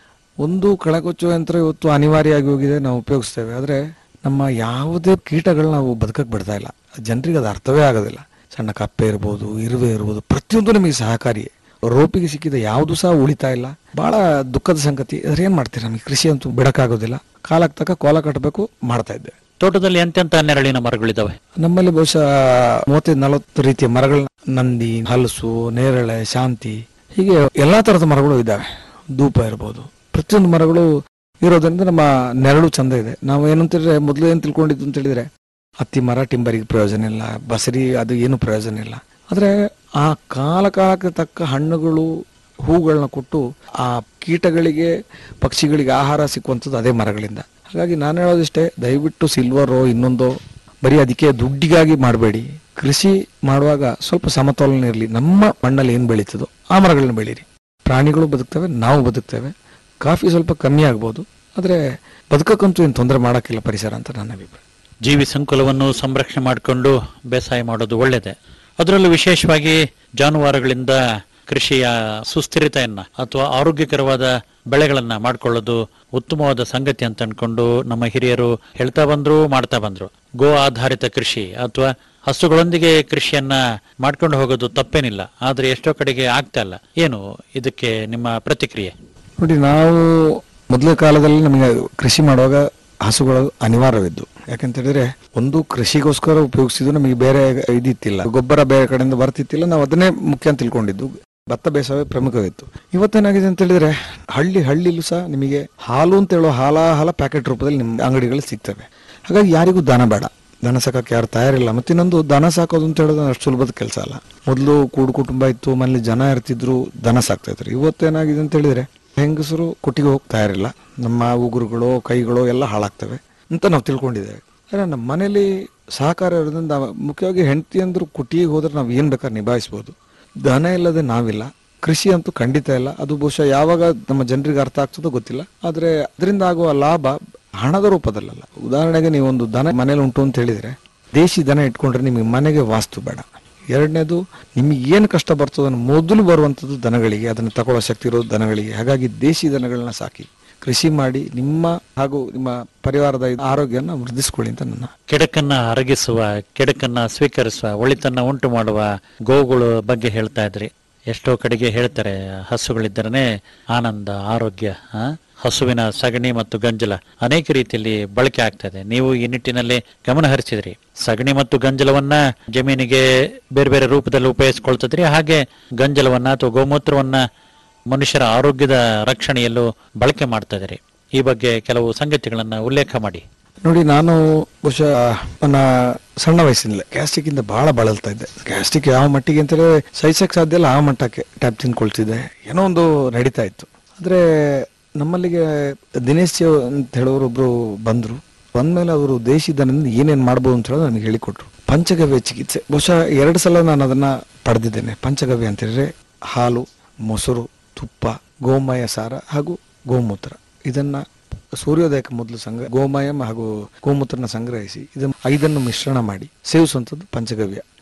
ಒಂದು ಕಳೆಕೊಚ್ಚುವ ಯಂತ್ರ ಇವತ್ತು ಅನಿವಾರ್ಯವಾಗಿ ಹೋಗಿದೆ ನಾವು ಉಪಯೋಗಿಸ್ತೇವೆ ಆದರೆ ನಮ್ಮ ಯಾವುದೇ ಕೀಟಗಳು ನಾವು ಬದುಕಕ್ಕೆ ಬಿಡ್ತಾ ಇಲ್ಲ ಜನರಿಗೆ ಅದು ಅರ್ಥವೇ ಆಗೋದಿಲ್ಲ ಸಣ್ಣ ಕಪ್ಪೆ ಇರ್ಬೋದು ಇರುವೆ ಇರ್ಬೋದು ಪ್ರತಿಯೊಂದು ನಮಗೆ ಸಹಕಾರಿಯೇ ರೋಪಿಗೆ ಸಿಕ್ಕಿದ ಯಾವುದು ಸಹ ಉಳಿತಾ ಇಲ್ಲ ಬಹಳ ದುಃಖದ ಸಂಗತಿ ಅದ್ರ ಏನ್ ಮಾಡ್ತೀರಿ ನಮಗೆ ಕೃಷಿ ಅಂತೂ ಬಿಡಕ್ಕಾಗೋದಿಲ್ಲ ಕಾಲಕ್ಕೆ ತಕ್ಕ ಕೋಲ ಕಟ್ಟಬೇಕು ಮಾಡ್ತಾ ಇದ್ದೇವೆ ತೋಟದಲ್ಲಿ ಎಂತೆಂತ ನೆರಳಿನ ಮರಗಳಿದಾವೆ ನಮ್ಮಲ್ಲಿ ಬಹುಶಃ ಮೂವತ್ತೈದು ನಲವತ್ತು ರೀತಿಯ ಮರಗಳನ್ನ ನಂದಿ ಹಲಸು ನೇರಳೆ ಶಾಂತಿ ಹೀಗೆ ಎಲ್ಲಾ ತರದ ಮರಗಳು ಇದ್ದಾವೆ ಧೂಪ ಇರ್ಬೋದು ಪ್ರತಿಯೊಂದು ಮರಗಳು ಇರೋದ್ರಿಂದ ನಮ್ಮ ನೆರಳು ಚಂದ ಇದೆ ನಾವು ಏನಂತಂದ್ರೆ ಮೊದಲು ಏನ್ ತಿಳ್ಕೊಂಡಿದ್ದು ಅಂತ ಹೇಳಿದ್ರೆ ಹತ್ತಿ ಮರ ಟಿಂಬರಿಗೆ ಪ್ರಯೋಜನ ಇಲ್ಲ ಬಸರಿ ಅದು ಏನು ಪ್ರಯೋಜನ ಇಲ್ಲ ಆದ್ರೆ ಆ ಕಾಲ ಕಾಲಕ್ಕೆ ತಕ್ಕ ಹಣ್ಣುಗಳು ಹೂಗಳನ್ನ ಕೊಟ್ಟು ಆ ಕೀಟಗಳಿಗೆ ಪಕ್ಷಿಗಳಿಗೆ ಆಹಾರ ಸಿಕ್ಕುವಂಥದ್ದು ಅದೇ ಮರಗಳಿಂದ ಹಾಗಾಗಿ ನಾನು ಹೇಳೋದಿಷ್ಟೇ ದಯವಿಟ್ಟು ಸಿಲ್ವರೋ ಇನ್ನೊಂದೋ ಬರೀ ಅದಕ್ಕೆ ದುಡ್ಡಿಗಾಗಿ ಮಾಡಬೇಡಿ ಕೃಷಿ ಮಾಡುವಾಗ ಸ್ವಲ್ಪ ಸಮತೋಲನ ಇರಲಿ ನಮ್ಮ ಮಣ್ಣಲ್ಲಿ ಏನು ಬೆಳೀತದೋ ಆ ಮರಗಳನ್ನ ಬೆಳೀರಿ ಪ್ರಾಣಿಗಳು ಬದುಕ್ತವೆ ನಾವು ಬದುಕ್ತೇವೆ ಕಾಫಿ ಸ್ವಲ್ಪ ಕಮ್ಮಿ ಆಗ್ಬೋದು ಆದರೆ ಬದುಕಕ್ಕಂತೂ ಏನು ತೊಂದರೆ ಮಾಡೋಕ್ಕಿಲ್ಲ ಪರಿಸರ ಅಂತ ನನ್ನ ಅಭಿಪ್ರಾಯ ಜೀವಿ ಸಂಕುಲವನ್ನು ಸಂರಕ್ಷಣೆ ಮಾಡಿಕೊಂಡು ಬೇಸಾಯ ಮಾಡೋದು ಒಳ್ಳೆಯದೇ ಅದರಲ್ಲೂ ವಿಶೇಷವಾಗಿ ಜಾನುವಾರುಗಳಿಂದ ಕೃಷಿಯ ಸುಸ್ಥಿರತೆಯನ್ನ ಅಥವಾ ಆರೋಗ್ಯಕರವಾದ ಬೆಳೆಗಳನ್ನ ಮಾಡ್ಕೊಳ್ಳೋದು ಉತ್ತಮವಾದ ಸಂಗತಿ ಅಂತ ಅನ್ಕೊಂಡು ನಮ್ಮ ಹಿರಿಯರು ಹೇಳ್ತಾ ಬಂದ್ರು ಮಾಡ್ತಾ ಬಂದ್ರು ಗೋ ಆಧಾರಿತ ಕೃಷಿ ಅಥವಾ ಹಸುಗಳೊಂದಿಗೆ ಕೃಷಿಯನ್ನ ಮಾಡ್ಕೊಂಡು ಹೋಗೋದು ತಪ್ಪೇನಿಲ್ಲ ಆದ್ರೆ ಎಷ್ಟೋ ಕಡೆಗೆ ಆಗ್ತಾ ಇಲ್ಲ ಏನು ಇದಕ್ಕೆ ನಿಮ್ಮ ಪ್ರತಿಕ್ರಿಯೆ ನೋಡಿ ನಾವು ಮೊದಲ ಕಾಲದಲ್ಲಿ ನಮಗೆ ಕೃಷಿ ಮಾಡುವಾಗ ಹಸುಗಳು ಅನಿವಾರ್ಯವಿದ್ದು ಯಾಕಂತ ಹೇಳಿದ್ರೆ ಒಂದು ಕೃಷಿಗೋಸ್ಕರ ಉಪಯೋಗಿಸಿದ್ದು ನಮಗೆ ಬೇರೆ ಇದಿತ್ತಿಲ್ಲ ಗೊಬ್ಬರ ಬೇರೆ ಕಡೆಯಿಂದ ಬರ್ತಿತ್ತಿಲ್ಲ ನಾವು ಅದನ್ನೇ ಮುಖ್ಯ ಅಂತ ತಿಳ್ಕೊಂಡಿದ್ದು ಭತ್ತ ಬೇಸಾಯ ಪ್ರಮುಖವಿತ್ತು ಇವತ್ತೇನಾಗಿದೆ ಅಂತ ಹೇಳಿದ್ರೆ ಹಳ್ಳಿ ಹಳ್ಳಿಲೂ ಸಹ ನಿಮಗೆ ಹಾಲು ಅಂತ ಹೇಳೋ ಹಾಲಾಹಲ ಪ್ಯಾಕೆಟ್ ರೂಪದಲ್ಲಿ ನಿಮ್ಮ ಅಂಗಡಿಗಳು ಸಿಗ್ತವೆ ಹಾಗಾಗಿ ಯಾರಿಗೂ ದನ ಬೇಡ ದನ ಸಾಕಕ್ಕೆ ಯಾರು ತಯಾರಿಲ್ಲ ಮತ್ತೆ ಇನ್ನೊಂದು ದನ ಸಾಕೋದು ಅಂತ ಹೇಳೋದು ಅಷ್ಟು ಸುಲಭದ ಕೆಲಸ ಅಲ್ಲ ಮೊದಲು ಕೂಡು ಕುಟುಂಬ ಇತ್ತು ಮನೇಲಿ ಜನ ಇರ್ತಿದ್ರು ದನ ಸಾಕ್ತಾ ಇದ್ರು ಇವತ್ತೇನಾಗಿದೆ ಅಂತ ಹೇಳಿದ್ರೆ ಹೆಂಗಸರು ಕೊಟ್ಟಿಗೆ ಹೋಗಿ ತಯಾರಿಲ್ಲ ನಮ್ಮ ಉಗುರುಗಳು ಕೈಗಳು ಎಲ್ಲ ಹಾಳಾಗ್ತವೆ ಅಂತ ನಾವು ತಿಳ್ಕೊಂಡಿದ್ದೇವೆ ಆದರೆ ನಮ್ಮ ಮನೇಲಿ ಸಹಕಾರ ಇರೋದ್ರಿಂದ ಮುಖ್ಯವಾಗಿ ಹೆಂಡತಿ ಅಂದ್ರು ಕುಟ್ಟಿಗೆ ಹೋದ್ರೆ ನಾವು ಏನ್ ಬೇಕಾದ್ರೆ ನಿಭಾಯಿಸ್ಬೋದು ದನ ಇಲ್ಲದೆ ನಾವಿಲ್ಲ ಕೃಷಿ ಅಂತೂ ಖಂಡಿತ ಇಲ್ಲ ಅದು ಬಹುಶಃ ಯಾವಾಗ ನಮ್ಮ ಜನರಿಗೆ ಅರ್ಥ ಆಗ್ತದೋ ಗೊತ್ತಿಲ್ಲ ಆದ್ರೆ ಅದರಿಂದ ಆಗುವ ಲಾಭ ಹಣದ ರೂಪದಲ್ಲಲ್ಲ ಉದಾಹರಣೆಗೆ ನೀವು ಒಂದು ದನ ಮನೇಲಿ ಉಂಟು ಅಂತ ಹೇಳಿದ್ರೆ ದೇಶಿ ದನ ಇಟ್ಕೊಂಡ್ರೆ ನಿಮಗೆ ಮನೆಗೆ ವಾಸ್ತು ಬೇಡ ಎರಡನೇದು ನಿಮಗೆ ಏನು ಕಷ್ಟ ಬರ್ತದೋ ಅದನ್ನು ಮೊದಲು ಬರುವಂಥದ್ದು ದನಗಳಿಗೆ ಅದನ್ನು ತಗೊಳ್ಳೋ ಶಕ್ತಿ ಇರೋದು ದನಗಳಿಗೆ ಹಾಗಾಗಿ ದೇಶಿ ದನಗಳನ್ನ ಸಾಕಿ ಕೃಷಿ ಮಾಡಿ ನಿಮ್ಮ ಹಾಗೂ ನಿಮ್ಮ ಪರಿವಾರದ ಆರೋಗ್ಯನ ವೃದ್ಧಿಸ್ಕೊಳ್ಳಿ ಅಂತ ನನ್ನ ಕೆಡಕನ್ನ ಅರಗಿಸುವ ಕೆಡಕನ್ನ ಸ್ವೀಕರಿಸುವ ಒಳಿತನ್ನ ಉಂಟು ಮಾಡುವ ಗೋವುಗಳ ಬಗ್ಗೆ ಹೇಳ್ತಾ ಇದ್ರಿ ಎಷ್ಟೋ ಕಡೆಗೆ ಹೇಳ್ತಾರೆ ಹಸುಗಳಿದ್ದರನೆ ಆನಂದ ಆರೋಗ್ಯ ಆ? ಹಸುವಿನ ಸಗಣಿ ಮತ್ತು ಗಂಜಲ ಅನೇಕ ರೀತಿಯಲ್ಲಿ ಬಳಕೆ ಆಗ್ತದೆ ನೀವು ಈ ನಿಟ್ಟಿನಲ್ಲಿ ಗಮನ ಹರಿಸಿದ್ರಿ ಸಗಣಿ ಮತ್ತು ಗಂಜಲವನ್ನ ಜಮೀನಿಗೆ ಬೇರೆ ಬೇರೆ ರೂಪದಲ್ಲಿ ಉಪಯೋಗಿಸ್ಕೊಳ್ತಿದ್ರಿ ಹಾಗೆ ಗಂಜಲವನ್ನ ಅಥವಾ ಗೋಮೂತ್ರವನ್ನ ಮನುಷ್ಯರ ಆರೋಗ್ಯದ ರಕ್ಷಣೆಯಲ್ಲೂ ಬಳಕೆ ಮಾಡ್ತಾ ಇದ್ರಿ ಈ ಬಗ್ಗೆ ಕೆಲವು ಸಂಗತಿಗಳನ್ನ ಉಲ್ಲೇಖ ಮಾಡಿ ನೋಡಿ ನಾನು ಬಹುಶಃ ನನ್ನ ಸಣ್ಣ ವಯಸ್ಸಿನಲ್ಲೇ ಗ್ಯಾಸ್ಟ್ರಿಕ್ ಇಂದ ಬಹಳ ಬಳಲ್ತಾ ಇದ್ದೆ ಗ್ಯಾಸ್ಟ್ರಿಕ್ ಯಾವ ಮಟ್ಟಿಗೆ ಅಂತ ಹೇಳಿದ್ರೆ ಸಹಿಸಕ್ ಸಾಧ್ಯ ಇಲ್ಲ ಆ ಮಟ್ಟಕ್ಕೆ ಟ್ಯಾಬ್ ತಿನ್ಕೊಳ್ತಿದ್ದೆ ಏನೋ ಒಂದು ನಡೀತಾ ಇತ್ತು ಆದ್ರೆ ನಮ್ಮಲ್ಲಿಗೆ ದಿನೇಶ್ ಜಿ ಅಂತ ಹೇಳೋರು ಒಬ್ರು ಬಂದ್ರು ಬಂದ್ಮೇಲೆ ಅವರು ದೇಶಿ ದನದಿಂದ ಏನೇನ್ ಮಾಡ್ಬೋದು ಅಂತ ಹೇಳೋದು ನನಗೆ ಹೇಳಿಕೊಟ್ರು ಪಂಚಗವ್ಯ ಚಿಕಿತ್ಸೆ ಬಹುಶಃ ಎರಡು ಸಲ ನಾನು ಅದನ್ನ ಪಡೆದಿದ್ದೇನೆ ಪಂಚಗವ್ಯ ಅಂತ ಹೇಳಿದ್ರೆ ಹಾಲು ಮೊಸರು ತುಪ್ಪ ಗೋಮಯ ಸಾರ ಹಾಗೂ ಗೋಮೂತ್ರ ಇದನ್ನ ಸೂರ್ಯೋದಯಕ್ಕೆ ಮೊದಲು ಸಂಗ್ರಹ ಗೋಮಯಂ ಹಾಗೂ ಗೋಮೂತ್ರನ ಸಂಗ್ರಹಿಸಿ ಇದನ್ನು ಐದನ್ನು ಮಿಶ್ರಣ ಮಾಡಿ ಸೇವಿಸುವಂಥದ್ದು ಪಂಚಗವ್ಯ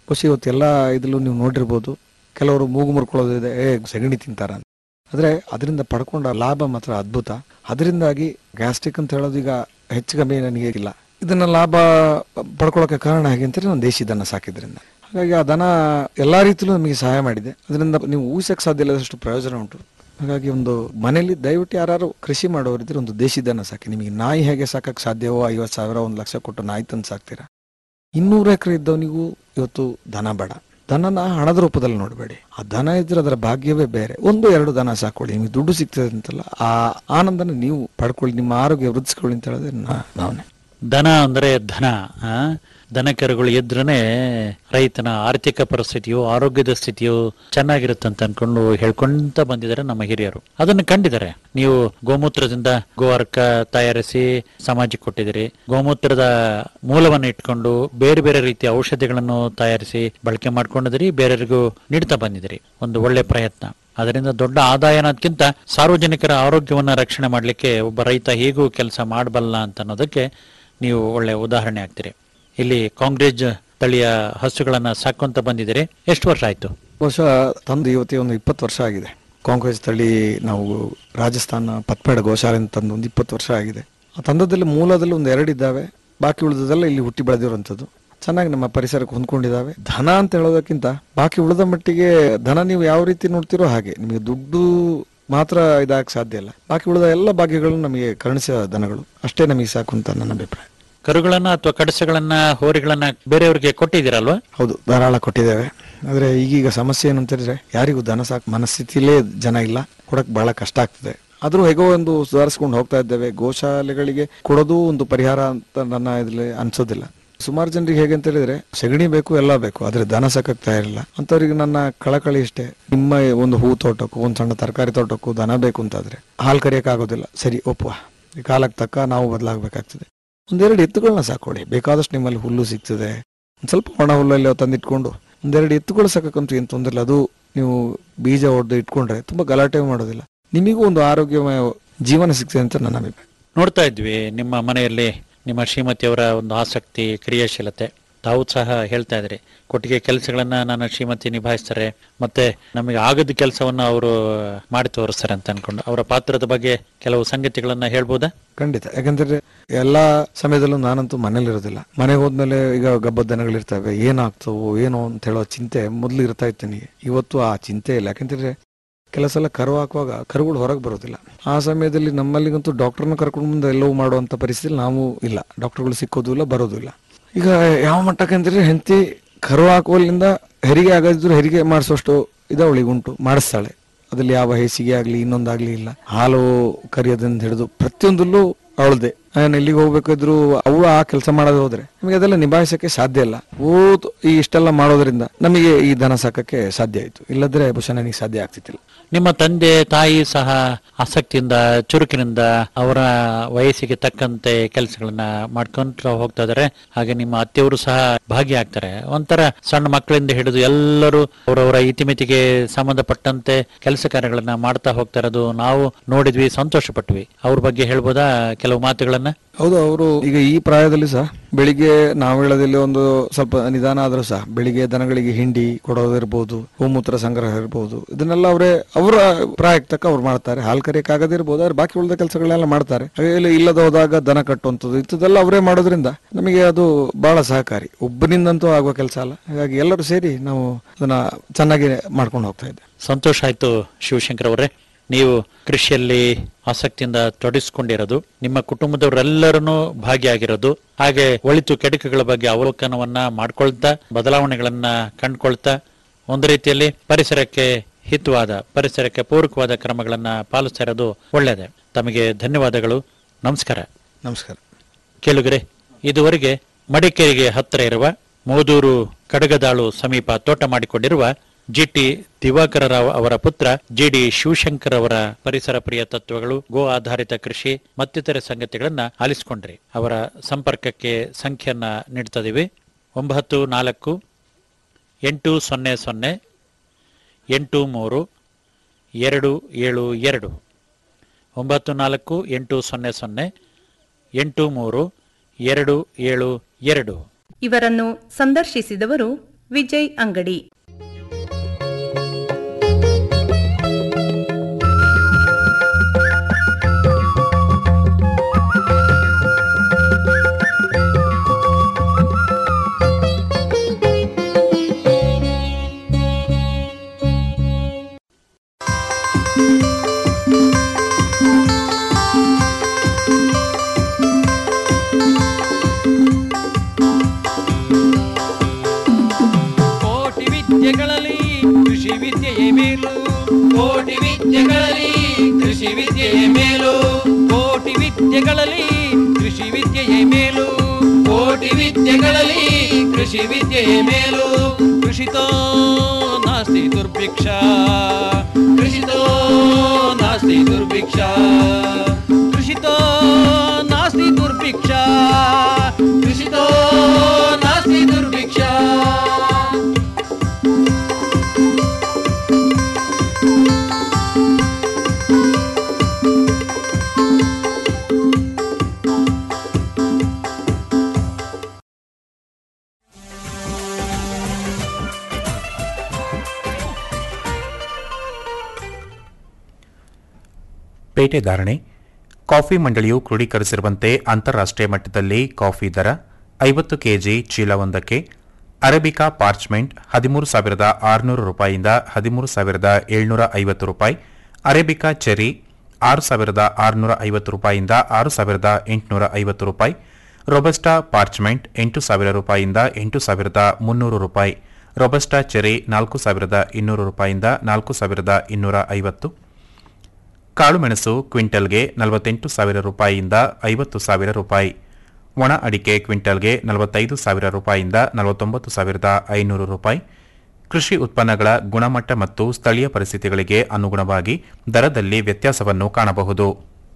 ಬಹುಶಃ ಇವತ್ತು ಎಲ್ಲ ಇದ್ರಲ್ಲೂ ನೀವು ನೋಡಿರ್ಬೋದು ಕೆಲವರು ಮೂಗು ಮುರ್ಕೊಳ್ಳೋದಿದೆ ಏ ಸಗಣಿ ತಿಂತಾರ ಅಂತ ಆದರೆ ಅದರಿಂದ ಪಡ್ಕೊಂಡ ಲಾಭ ಮಾತ್ರ ಅದ್ಭುತ ಅದರಿಂದಾಗಿ ಗ್ಯಾಸ್ಟ್ರಿಕ್ ಅಂತ ಹೇಳೋದು ಈಗ ಹೆಚ್ಚು ಕಮ್ಮಿ ನನಗೆ ಇಲ್ಲ ಇದನ್ನ ಲಾಭ ಪಡ್ಕೊಳ್ಳೋಕೆ ಕಾರಣ ಹೇಗೆ ಅಂತಾರೆ ನಾನು ದೇಶಿ ದನ ಸಾಕಿದ್ರಿಂದ ಹಾಗಾಗಿ ಆ ದನ ಎಲ್ಲಾ ರೀತಿಯಲ್ಲೂ ನಮಗೆ ಸಹಾಯ ಮಾಡಿದೆ ಅದರಿಂದ ನೀವು ಊಹಿಸಕ್ಕೆ ಸಾಧ್ಯ ಇಲ್ಲದಷ್ಟು ಪ್ರಯೋಜನ ಉಂಟು ಹಾಗಾಗಿ ಒಂದು ಮನೆಯಲ್ಲಿ ದಯವಿಟ್ಟು ಯಾರು ಕೃಷಿ ಮಾಡೋರಿದ್ರೆ ಒಂದು ದೇಶಿ ದನ ಸಾಕಿ ನಿಮಗೆ ನಾಯಿ ಹೇಗೆ ಸಾಕಕ್ಕೆ ಸಾಧ್ಯವೋ ಐವತ್ತು ಸಾವಿರ ಒಂದು ಲಕ್ಷ ಕೊಟ್ಟು ನಾಯಿ ತಂದು ಸಾಕ್ತೀರಾ ಇನ್ನೂರು ಎಕರೆ ಇದ್ದವನಿಗೂ ಇವತ್ತು ದನ ಬೇಡ ದನನ ಹಣದ ರೂಪದಲ್ಲಿ ನೋಡಬೇಡಿ ಆ ದನ ಇದ್ರೆ ಅದರ ಭಾಗ್ಯವೇ ಬೇರೆ ಒಂದು ಎರಡು ದನ ಸಾಕೊಳ್ಳಿ ನಿಮಗೆ ದುಡ್ಡು ಸಿಗ್ತದೆ ಅಂತಲ್ಲ ಆ ಆನಂದನ ನೀವು ಪಡ್ಕೊಳ್ಳಿ ನಿಮ್ಮ ಆರೋಗ್ಯ ವೃದ್ಧಿಸ್ಕೊಳ್ಳಿ ಅಂತ ಹೇಳಿದ್ರೆ ನಾ- ನಾವೇ ದನ ಅಂದ್ರೆ ಧನ ಆ? ದನ ಕರುಗಳು ಇದ್ರನೆ ರೈತನ ಆರ್ಥಿಕ ಪರಿಸ್ಥಿತಿಯು ಆರೋಗ್ಯದ ಸ್ಥಿತಿಯು ಚೆನ್ನಾಗಿರುತ್ತೆ ಅಂತ ಅನ್ಕೊಂಡು ಹೇಳ್ಕೊಂತ ಬಂದಿದ್ದಾರೆ ನಮ್ಮ ಹಿರಿಯರು ಅದನ್ನು ಕಂಡಿದ್ದಾರೆ ನೀವು ಗೋಮೂತ್ರದಿಂದ ಗೋವರ್ಕ ತಯಾರಿಸಿ ಸಮಾಜಕ್ಕೆ ಕೊಟ್ಟಿದ್ದೀರಿ ಗೋಮೂತ್ರದ ಮೂಲವನ್ನು ಇಟ್ಕೊಂಡು ಬೇರೆ ಬೇರೆ ರೀತಿಯ ಔಷಧಿಗಳನ್ನು ತಯಾರಿಸಿ ಬಳಕೆ ಮಾಡ್ಕೊಂಡಿದ್ದೀರಿ ಬೇರೆಯವರಿಗೂ ನೀಡ್ತಾ ಬಂದಿದ್ದೀರಿ ಒಂದು ಒಳ್ಳೆ ಪ್ರಯತ್ನ ಅದರಿಂದ ದೊಡ್ಡ ಆದಾಯ ಅನ್ನೋದಕ್ಕಿಂತ ಸಾರ್ವಜನಿಕರ ಆರೋಗ್ಯವನ್ನ ರಕ್ಷಣೆ ಮಾಡಲಿಕ್ಕೆ ಒಬ್ಬ ರೈತ ಹೇಗೂ ಕೆಲಸ ಮಾಡಬಲ್ಲ ಅಂತ ಅನ್ನೋದಕ್ಕೆ ನೀವು ಒಳ್ಳೆ ಉದಾಹರಣೆ ಆಗ್ತೀರಿ ಇಲ್ಲಿ ಕಾಂಗ್ರೆಸ್ ತಳಿಯ ಹಸುಗಳನ್ನ ಸಾಕೊಂತ ಬಂದಿದ್ದೀರಿ ಎಷ್ಟು ವರ್ಷ ಆಯ್ತು ಬಹುಶಃ ತಂದು ಇವತ್ತಿಗೆ ಒಂದು ಇಪ್ಪತ್ತು ವರ್ಷ ಆಗಿದೆ ಕಾಂಗ್ರೆಸ್ ತಳಿ ನಾವು ರಾಜಸ್ಥಾನ ಪತ್ಪೇಡ ಗೋಶಾಲೆಯಿಂದ ತಂದು ಒಂದು ಇಪ್ಪತ್ತು ವರ್ಷ ಆಗಿದೆ ಆ ತಂದದಲ್ಲಿ ಮೂಲದಲ್ಲಿ ಒಂದು ಎರಡು ಇದ್ದಾವೆ ಬಾಕಿ ಉಳಿದದೆಲ್ಲ ಇಲ್ಲಿ ಹುಟ್ಟಿ ಬೆಳೆದಿರುವಂಥದ್ದು ಚೆನ್ನಾಗಿ ನಮ್ಮ ಪರಿಸರಕ್ಕೆ ಹೊಂದ್ಕೊಂಡಿದ್ದಾವೆ ಧನ ಅಂತ ಹೇಳೋದಕ್ಕಿಂತ ಬಾಕಿ ಉಳಿದ ಮಟ್ಟಿಗೆ ಧನ ನೀವು ಯಾವ ರೀತಿ ನೋಡ್ತಿರೋ ಹಾಗೆ ನಿಮಗೆ ದುಡ್ಡು ಮಾತ್ರ ಇದಾಗಕ್ಕೆ ಸಾಧ್ಯ ಇಲ್ಲ ಬಾಕಿ ಉಳಿದ ಎಲ್ಲ ಭಾಗ್ಯಗಳು ನಮಗೆ ಕರುಣಿಸಿದ ದನಗಳು ಅಷ್ಟೇ ನಮಗೆ ಸಾಕು ಅಂತ ನನ್ನ ಅಭಿಪ್ರಾಯ ಕರುಗಳನ್ನ ಅಥವಾ ಕಡಸಗಳನ್ನ ಹೋರಿಗಳನ್ನ ಬೇರೆಯವರಿಗೆ ಕೊಟ್ಟಿದ್ದೀರಲ್ವಾ ಹೌದು ಧಾರಾಳ ಕೊಟ್ಟಿದ್ದೇವೆ ಆದ್ರೆ ಈಗೀಗ ಸಮಸ್ಯೆ ಏನು ಅಂತ ಹೇಳಿದ್ರೆ ಯಾರಿಗೂ ದನ ಸಾಕು ಮನಸ್ಥಿತಿಲೇ ಜನ ಇಲ್ಲ ಕೊಡಕ್ ಬಹಳ ಕಷ್ಟ ಆಗ್ತದೆ ಆದ್ರೂ ಹೇಗೋ ಒಂದು ಸುಧಾರಿಸ್ಕೊಂಡು ಹೋಗ್ತಾ ಇದ್ದೇವೆ ಗೋಶಾಲೆಗಳಿಗೆ ಕೊಡೋದು ಒಂದು ಪರಿಹಾರ ಅಂತ ನನ್ನ ಇದ್ರಲ್ಲಿ ಅನ್ಸೋದಿಲ್ಲ ಸುಮಾರು ಜನರಿಗೆ ಹೇಗೆ ಅಂತ ಹೇಳಿದ್ರೆ ಸಗಣಿ ಬೇಕು ಎಲ್ಲ ಬೇಕು ಆದ್ರೆ ದನ ಸಾಕಕ್ ತಯಾರಿಲ್ಲ ಅಂತವ್ರಿಗೆ ನನ್ನ ಕಳಕಳಿ ಇಷ್ಟೇ ನಿಮ್ಮ ಒಂದು ಹೂ ತೋಟಕ್ಕೂ ಒಂದು ಸಣ್ಣ ತರಕಾರಿ ತೋಟಕ್ಕೂ ದನ ಬೇಕು ಅಂತಾದ್ರೆ ಹಾಲು ಕರಿಯಕ್ ಆಗೋದಿಲ್ಲ ಸರಿ ಒಪ್ಪುವ ಈ ಕಾಲಕ್ಕೆ ತಕ್ಕ ನಾವು ಬದಲಾಗಬೇಕಾಗ್ತದೆ ಒಂದೆರಡು ಎತ್ತುಗಳನ್ನ ಸಾಕೊಳ್ಳಿ ಬೇಕಾದಷ್ಟು ನಿಮ್ಮಲ್ಲಿ ಹುಲ್ಲು ಸಿಗ್ತದೆ ಒಂದ್ ಸ್ವಲ್ಪ ಒಣ ಹುಲ್ಲಲ್ಲಿ ತಂದಿಟ್ಕೊಂಡು ಒಂದೆರಡು ಎತ್ತುಗಳು ಸಾಕಕ್ಕಂತೂ ಏನು ತೊಂದರೆ ಇಲ್ಲ ಅದು ನೀವು ಬೀಜ ಹೊಡೆದು ಇಟ್ಕೊಂಡ್ರೆ ತುಂಬಾ ಗಲಾಟೆ ಮಾಡೋದಿಲ್ಲ ನಿಮಗೂ ಒಂದು ಆರೋಗ್ಯಮಯ ಜೀವನ ಸಿಗ್ತದೆ ಅಂತ ನನ್ನ ಅಭಿಪ್ರಾಯ ನೋಡ್ತಾ ಇದ್ವಿ ನಿಮ್ಮ ಮನೆಯಲ್ಲಿ ನಿಮ್ಮ ಶ್ರೀಮತಿಯವರ ಒಂದು ಆಸಕ್ತಿ ಕ್ರಿಯಾಶೀಲತೆ ತಾವು ಸಹ ಹೇಳ್ತಾ ಇದ್ರಿ ಕೊಟ್ಟಿಗೆ ಕೆಲಸಗಳನ್ನ ನನ್ನ ಶ್ರೀಮತಿ ನಿಭಾಯಿಸ್ತಾರೆ ಮತ್ತೆ ನಮಗೆ ಆಗದ ಕೆಲಸವನ್ನ ಅವರು ಮಾಡಿ ತೋರಿಸ್ತಾರೆ ಅಂತ ಅನ್ಕೊಂಡು ಅವರ ಪಾತ್ರದ ಬಗ್ಗೆ ಕೆಲವು ಸಂಗತಿಗಳನ್ನ ಹೇಳ್ಬೋದಾ ಖಂಡಿತ ಯಾಕಂದ್ರೆ ಎಲ್ಲಾ ಸಮಯದಲ್ಲೂ ನಾನಂತೂ ಮನೇಲಿ ಇರೋದಿಲ್ಲ ಮನೆಗೆ ಹೋದ್ಮೇಲೆ ಈಗ ಗಬ್ಬದ ದನಗಳಿರ್ತವೆ ಏನಾಗ್ತವೋ ಏನೋ ಅಂತ ಹೇಳೋ ಚಿಂತೆ ಮೊದ್ಲು ಇರ್ತಾ ಇತ್ತು ನನಗೆ ಇವತ್ತು ಆ ಚಿಂತೆ ಇಲ್ಲ ಯಾಕಂತಂದ್ರೆ ಕೆಲವು ಸಲ ಕರು ಹಾಕುವಾಗ ಕರುಗಳು ಹೊರಗೆ ಬರೋದಿಲ್ಲ ಆ ಸಮಯದಲ್ಲಿ ನಮ್ಮಲ್ಲಿಗಂತೂ ಡಾಕ್ಟರ್ನ ಕರ್ಕೊಂಡು ಮುಂದೆ ಎಲ್ಲವೂ ಮಾಡುವಂತ ಪರಿಸ್ಥಿತಿ ನಾವು ಇಲ್ಲ ಡಾಕ್ಟರ್ಗಳು ಸಿಕ್ಕೋದು ಇಲ್ಲ ಬರೋದು ಇಲ್ಲ ಈಗ ಯಾವ ಮಟ್ಟಕ್ಕೆ ಅಂತಂದ್ರೆ ಹೆಂಡತಿ ಕರು ಹಾಕುವಲ್ಲಿಂದ ಹೆರಿಗೆ ಆಗದಿದ್ರು ಹೆರಿಗೆ ಮಾಡಿಸೋಷ್ಟು ಇದವಳಿಗೆ ಉಂಟು ಮಾಡಿಸ್ತಾಳೆ ಅದ್ರಲ್ಲಿ ಯಾವ ಹೇಸಿಗೆ ಆಗ್ಲಿ ಇನ್ನೊಂದಾಗ್ಲಿ ಇಲ್ಲ ಹಾಲು ಕರಿಯೋದ್ರಿಂದ ಹಿಡಿದು ಪ್ರತಿಯೊಂದಲ್ಲೂ ಅವಳದೆ ನಾನು ಎಲ್ಲಿಗೆ ಹೋಗ್ಬೇಕಾದ್ರು ಅವಳು ಆ ಕೆಲಸ ಮಾಡೋದು ಹೋದ್ರೆ ನಮಗೆ ಅದೆಲ್ಲ ನಿಭಾಯಿಸಕ್ಕೆ ಸಾಧ್ಯ ಇಲ್ಲ ಓದ್ ಈ ಇಷ್ಟೆಲ್ಲ ಮಾಡೋದ್ರಿಂದ ನಮಗೆ ಈ ದನ ಸಾಕಕ್ಕೆ ಸಾಧ್ಯ ಆಯ್ತು ಇಲ್ಲದ್ರೆ ಬಹುಶಃ ನನಗೆ ಸಾಧ್ಯ ಆಗ್ತಿತ್ತಿಲ್ಲ ನಿಮ್ಮ ತಂದೆ ತಾಯಿ ಸಹ ಆಸಕ್ತಿಯಿಂದ ಚುರುಕಿನಿಂದ ಅವರ ವಯಸ್ಸಿಗೆ ತಕ್ಕಂತೆ ಕೆಲಸಗಳನ್ನ ಮಾಡ್ಕೊಂತ ಹೋಗ್ತಾ ಇದಾರೆ ಹಾಗೆ ನಿಮ್ಮ ಅತ್ತೆಯವರು ಸಹ ಭಾಗಿಯಾಗ್ತಾರೆ ಒಂಥರ ಸಣ್ಣ ಮಕ್ಕಳಿಂದ ಹಿಡಿದು ಎಲ್ಲರೂ ಅವರವರ ಇತಿಮಿತಿಗೆ ಸಂಬಂಧಪಟ್ಟಂತೆ ಕೆಲಸ ಕಾರ್ಯಗಳನ್ನ ಮಾಡ್ತಾ ಹೋಗ್ತಾ ಇರೋದು ನಾವು ನೋಡಿದ್ವಿ ಸಂತೋಷ ಪಟ್ವಿ ಅವ್ರ ಬಗ್ಗೆ ಹೇಳ್ಬೋದಾ ಕೆಲವು ಮಾತುಗಳನ್ನ ಹೌದು ಅವರು ಈಗ ಈ ಪ್ರಾಯದಲ್ಲಿ ಸಹ ಬೆಳಿಗ್ಗೆ ನಾವು ಹೇಳೋದಿಲ್ಲ ಒಂದು ಸ್ವಲ್ಪ ನಿಧಾನ ಆದ್ರೂ ಸಹ ಬೆಳಿಗ್ಗೆ ದನಗಳಿಗೆ ಹಿಂಡಿ ಕೊಡೋದಿರ್ಬೋದು ಗೋಮೂತ್ರ ಸಂಗ್ರಹ ಇರ್ಬೋದು ಇದನ್ನೆಲ್ಲ ಅವರೇ ಅವರ ಪ್ರಾಯಕ್ಕೆ ತಕ್ಕ ಅವ್ರು ಮಾಡ್ತಾರೆ ಹಾಲು ಕರಿಯಕ್ಕೆ ಆಗದಿರ್ಬೋದು ಆದ್ರೆ ಬಾಕಿ ಉಳಿದ ಕೆಲಸಗಳೆಲ್ಲ ಮಾಡ್ತಾರೆ ಹಾಗೆ ಇಲ್ಲಿ ಇಲ್ಲದ ಹೋದಾಗ ದನ ಕಟ್ಟುವಂಥದ್ದು ಇಂಥದ್ದೆಲ್ಲ ಅವರೇ ಮಾಡೋದ್ರಿಂದ ನಮಗೆ ಅದು ಬಹಳ ಸಹಕಾರಿ ಒಬ್ಬನಿಂದಂತೂ ಆಗುವ ಕೆಲಸ ಅಲ್ಲ ಹಾಗಾಗಿ ಎಲ್ಲರೂ ಸೇರಿ ನಾವು ಅದನ್ನ ಚೆನ್ನಾಗಿ ಮಾಡ್ಕೊಂಡು ಹೋಗ್ತಾ ಇದ್ದೇವೆ ಸಂತೋಷ ಆಯ್ತು ಶಿವಶಂಕರ್ ಅವರೇ ನೀವು ಕೃಷಿಯಲ್ಲಿ ಆಸಕ್ತಿಯಿಂದ ತೊಡಗಿಸಿಕೊಂಡಿರೋದು ನಿಮ್ಮ ಕುಟುಂಬದವರೆಲ್ಲರನ್ನೂ ಭಾಗಿಯಾಗಿರೋದು ಹಾಗೆ ಒಳಿತು ಕೆಡುಕುಗಳ ಬಗ್ಗೆ ಅವಲೋಕನವನ್ನ ಮಾಡ್ಕೊಳ್ತಾ ಬದಲಾವಣೆಗಳನ್ನ ಕಂಡ್ಕೊಳ್ತಾ ಒಂದು ರೀತಿಯಲ್ಲಿ ಪರಿಸರಕ್ಕೆ ಹಿತವಾದ ಪರಿಸರಕ್ಕೆ ಪೂರಕವಾದ ಕ್ರಮಗಳನ್ನ ಪಾಲಿಸ್ತಾ ಇರೋದು ಒಳ್ಳೆಯದೇ ತಮಗೆ ಧನ್ಯವಾದಗಳು ನಮಸ್ಕಾರ ನಮಸ್ಕಾರ ಕೇಳುಗರೆ ಇದುವರೆಗೆ ಮಡಿಕೇರಿಗೆ ಹತ್ತಿರ ಇರುವ ಮೋದೂರು ಕಡಗದಾಳು ಸಮೀಪ ತೋಟ ಮಾಡಿಕೊಂಡಿರುವ ಜಿಟಿ ದಿವಾಕರ ರಾವ್ ಅವರ ಪುತ್ರ ಜಿಡಿ ಶಿವಶಂಕರ್ ಅವರ ಪರಿಸರ ಪ್ರಿಯ ತತ್ವಗಳು ಗೋ ಆಧಾರಿತ ಕೃಷಿ ಮತ್ತಿತರ ಸಂಗತಿಗಳನ್ನ ಆಲಿಸಿಕೊಂಡ್ರಿ ಅವರ ಸಂಪರ್ಕಕ್ಕೆ ಸಂಖ್ಯೆಯನ್ನ ನೀಡ್ತದಿವಿ ಒಂಬತ್ತು ನಾಲ್ಕು ಎಂಟು ಸೊನ್ನೆ ಸೊನ್ನೆ ಎಂಟು ಮೂರು ಎರಡು ಏಳು ಎರಡು ಒಂಬತ್ತು ನಾಲ್ಕು ಎಂಟು ಸೊನ್ನೆ ಸೊನ್ನೆ ಎಂಟು ಮೂರು ಎರಡು ಏಳು ಎರಡು ಇವರನ್ನು ಸಂದರ್ಶಿಸಿದವರು ವಿಜಯ್ ಅಂಗಡಿ ಕೋಟಿ ವಿದ್ಯೆಗಳಲ್ಲಿ ಕೃಷಿ ವಿದ್ಯೆಯೇ ಮೇಲು ಕೋಟಿ ವಿದ್ಯೆಗಳಲ್ಲಿ ಕೃಷಿ ವಿದ್ಯೆಯೇ ಮೇಲು ಕೋಟಿ ವಿದ್ಯೆಗಳಲ್ಲಿ ಕೃಷಿ ವಿದ್ಯೆಯೇ ಮೇಲು ಕೋಟಿ ವಿದ್ಯೆಗಳಲ್ಲಿ ಕೃಷಿ ವಿದ್ಯೆಯೇ ಮೇಲು ಕೃಷಿತೋ ನಾಸ್ತಿ ದುರ್ಭಿಕ್ಷ ಕೃಷಿತೋ ನಾಸ್ತಿ ದುರ್ಭಿಕ್ಷ ಕೃಷಿತೋ ನಾಸ್ತಿ ದುರ್ಭಿಕ್ಷ ಕೃಷಿತೋ ನಾಸ್ತಿ ದುರ್ಭಿಕ್ಷ ಪೇಟೆ ಧಾರಣೆ ಕಾಫಿ ಮಂಡಳಿಯು ಕ್ರೋಢೀಕರಿಸಿರುವಂತೆ ಅಂತಾರಾಷ್ಟ್ರೀಯ ಮಟ್ಟದಲ್ಲಿ ಕಾಫಿ ದರ ಐವತ್ತು ಕೆಜಿ ಚೀಲವೊಂದಕ್ಕೆ ಅರೇಬಿಕಾ ಪಾರ್ಚ್ಮೆಂಟ್ ಹದಿಮೂರು ಸಾವಿರದ ಆರುನೂರು ರೂಪಾಯಿಯಿಂದ ಹದಿಮೂರು ಸಾವಿರದ ಏಳ್ನೂರ ಐವತ್ತು ರೂಪಾಯಿ ಅರೇಬಿಕಾ ಚೆರಿ ಆರು ಸಾವಿರದ ಆರುನೂರ ಐವತ್ತು ರೂಪಾಯಿಯಿಂದ ಆರು ಸಾವಿರದ ಎಂಟುನೂರ ಐವತ್ತು ರೂಪಾಯಿ ರೊಬಸ್ಟಾ ಪಾರ್ಚ್ಮೆಂಟ್ ಎಂಟು ಸಾವಿರ ರೂಪಾಯಿಯಿಂದ ಎಂಟು ಸಾವಿರದ ಮುನ್ನೂರು ರೂಪಾಯಿ ರೊಬಸ್ಟಾ ಚೆರಿ ನಾಲ್ಕು ಸಾವಿರದ ಇನ್ನೂರು ರೂಪಾಯಿಯಿಂದ ನಾಲ್ಕು ಸಾವಿರದ ಇನ್ನೂರ ಐವತ್ತು ಕಾಳುಮೆಣಸು ಕ್ವಿಂಟಲ್ಗೆ ನಲವತ್ತೆಂಟು ಸಾವಿರ ರೂಪಾಯಿಯಿಂದ ಐವತ್ತು ಸಾವಿರ ರೂಪಾಯಿ ಒಣ ಅಡಿಕೆ ಕ್ವಿಂಟಲ್ಗೆ ನಲವತ್ತೈದು ಸಾವಿರ ರೂಪಾಯಿಯಿಂದ ನಲವತ್ತೊಂಬತ್ತು ಸಾವಿರದ ಐನೂರು ರೂಪಾಯಿ ಕೃಷಿ ಉತ್ಪನ್ನಗಳ ಗುಣಮಟ್ಟ ಮತ್ತು ಸ್ಥಳೀಯ ಪರಿಸ್ಥಿತಿಗಳಿಗೆ ಅನುಗುಣವಾಗಿ ದರದಲ್ಲಿ ವ್ಯತ್ಯಾಸವನ್ನು ಕಾಣಬಹುದು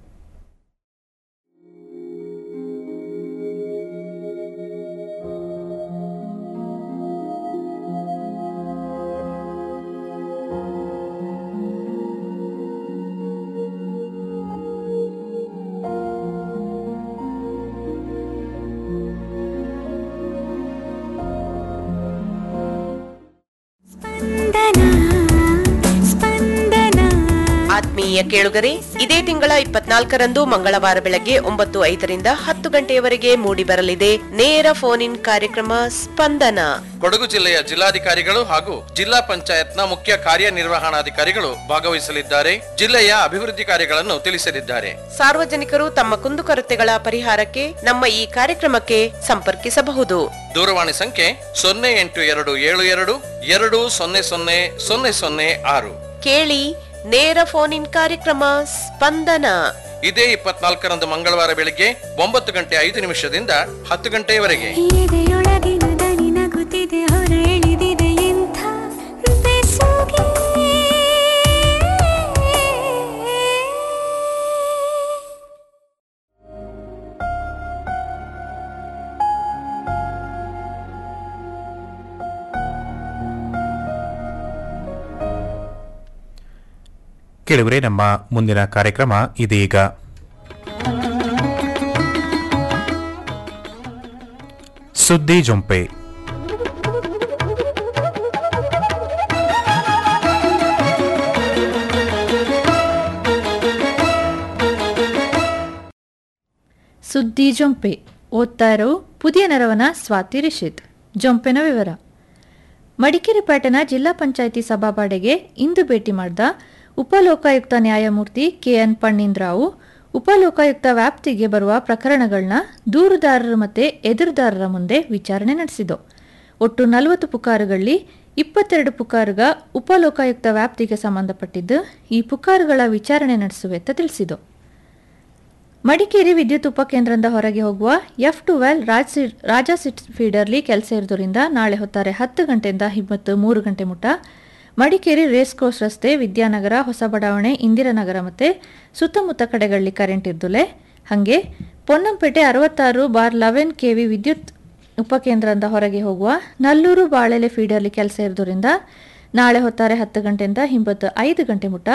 ಆತ್ಮೀಯ ಕೇಳುಗರೆ ಇದೇ ತಿಂಗಳ ಇಪ್ಪತ್ನಾಲ್ಕರಂದು ಮಂಗಳವಾರ ಬೆಳಗ್ಗೆ ಒಂಬತ್ತು ಐದರಿಂದ ಹತ್ತು ಗಂಟೆಯವರೆಗೆ ಮೂಡಿ ಬರಲಿದೆ ನೇರ ಫೋನ್ ಇನ್ ಕಾರ್ಯಕ್ರಮ ಸ್ಪಂದನ ಕೊಡಗು ಜಿಲ್ಲೆಯ ಜಿಲ್ಲಾಧಿಕಾರಿಗಳು ಹಾಗೂ ಜಿಲ್ಲಾ ಪಂಚಾಯತ್ನ ಮುಖ್ಯ ಕಾರ್ಯನಿರ್ವಹಣಾಧಿಕಾರಿಗಳು ಭಾಗವಹಿಸಲಿದ್ದಾರೆ ಜಿಲ್ಲೆಯ ಅಭಿವೃದ್ಧಿ ಕಾರ್ಯಗಳನ್ನು ತಿಳಿಸಲಿದ್ದಾರೆ ಸಾರ್ವಜನಿಕರು ತಮ್ಮ ಕುಂದುಕೊರತೆಗಳ ಪರಿಹಾರಕ್ಕೆ ನಮ್ಮ ಈ ಕಾರ್ಯಕ್ರಮಕ್ಕೆ ಸಂಪರ್ಕಿಸಬಹುದು ದೂರವಾಣಿ ಸಂಖ್ಯೆ ಸೊನ್ನೆ ಎಂಟು ಎರಡು ಏಳು ಎರಡು ಎರಡು ಸೊನ್ನೆ ಸೊನ್ನೆ ಸೊನ್ನೆ ಸೊನ್ನೆ ಆರು ಕೇಳಿ ನೇರ ಫೋನ್ ಇನ್ ಕಾರ್ಯಕ್ರಮ ಸ್ಪಂದನ ಇದೇ ಇಪ್ಪತ್ನಾಲ್ಕರಂದು ಮಂಗಳವಾರ ಬೆಳಿಗ್ಗೆ ಒಂಬತ್ತು ಗಂಟೆ ಐದು ನಿಮಿಷದಿಂದ ಹತ್ತು ಗಂಟೆಯವರೆಗೆ ಎದೆಯೊಳಗಿನ ದನಿ ನಗುತ್ತಿದೆ ಹೊರ ಎಳೆದಿದೆ ಎಂಥ ಬೆಸುಗೆ ಕೇಳುವರೆ ನಮ್ಮ ಮುಂದಿನ ಕಾರ್ಯಕ್ರಮ ಇದೀಗ ಸುದ್ದಿ ಜೊಂಪೆ ಸುದ್ದಿ ಜೊಂಪೆ ಓದ್ತಾ ಇರೋ ಪುದಿಯ ನೆರವನ ಸ್ವಾತಿ ರಿಷಿತ್ ಜೊಂಪೆನ ವಿವರ ಮಡಿಕೇರಿ ಪೇಟೆನ ಜಿಲ್ಲಾ ಪಂಚಾಯಿತಿ ಸಭಾಪಾಡೆಗೆ ಇಂದು ಭೇಟಿ ಮಾಡಿದ ಉಪಲೋಕಾಯುಕ್ತ ನ್ಯಾಯಮೂರ್ತಿ ಕೆಎನ್ ಪಣ್ಣೀಂದ್ರಾವು ಉಪಲೋಕಾಯುಕ್ತ ವ್ಯಾಪ್ತಿಗೆ ಬರುವ ಪ್ರಕರಣಗಳನ್ನ ದೂರುದಾರರು ಮತ್ತು ಎದುರುದಾರರ ಮುಂದೆ ವಿಚಾರಣೆ ನಡೆಸಿತು ಒಟ್ಟು ನಲವತ್ತು ಪುಕಾರುಗಳಲ್ಲಿ ಇಪ್ಪತ್ತೆರಡು ಪುಕಾರುಗ ಉಪಲೋಕಾಯುಕ್ತ ವ್ಯಾಪ್ತಿಗೆ ಸಂಬಂಧಪಟ್ಟಿದ್ದು ಈ ಪುಕಾರುಗಳ ವಿಚಾರಣೆ ನಡೆಸುವೆ ಅಂತ ತಿಳಿಸಿತು ಮಡಿಕೇರಿ ವಿದ್ಯುತ್ ಉಪಕೇಂದ್ರದಿಂದ ಹೊರಗೆ ಹೋಗುವ ಎಫ್ ಟು ವೆಲ್ ರಾಜ್ ಸಿ- ರಾಜಾ ಸಿಟ್ ಫೀಡರ್ಲಿ ಕೆಲಸ ಇರೋದ್ರಿಂದ ನಾಳೆ ಹೊತ್ತಾರೆ ಹತ್ತು ಗಂಟೆಯಿಂದ ಹಿಮ್ಮತ್ತು ಮೂರು ಗಂಟೆ ಮುಟ ಮಡಿಕೇರಿ ರೇಸ್ ಕೋರ್ಸ್ ರಸ್ತೆ ವಿದ್ಯಾನಗರ ಹೊಸ ಬಡಾವಣೆ ಇಂದಿರಾನಗರ ಮತ್ತು ಸುತ್ತಮುತ್ತ ಕಡೆಗಳಲ್ಲಿ ಕರೆಂಟ್ ಇರ್ದುಲೆ ಹಾಗೆ ಪೊನ್ನಂಪೇಟೆ ಅರವತ್ತಾರು ಬಾರ್ ಲೆವೆನ್ ಕೆ ವಿ ವಿದ್ಯುತ್ ಉಪಕೇಂದ್ರದಿಂದ ಹೊರಗೆ ಹೋಗುವ ನಲ್ಲೂರು ಬಾಳೆಲೆ ಫೀಡರ್ಲಿ ಕೆಲಸ ಇರೋದ್ರಿಂದ ನಾಳೆ ಹೊತ್ತಾರೆ ಹತ್ತು ಗಂಟೆಯಿಂದ ಹಿಂಬತ್ತು ಐದು ಗಂಟೆ ಮುಟ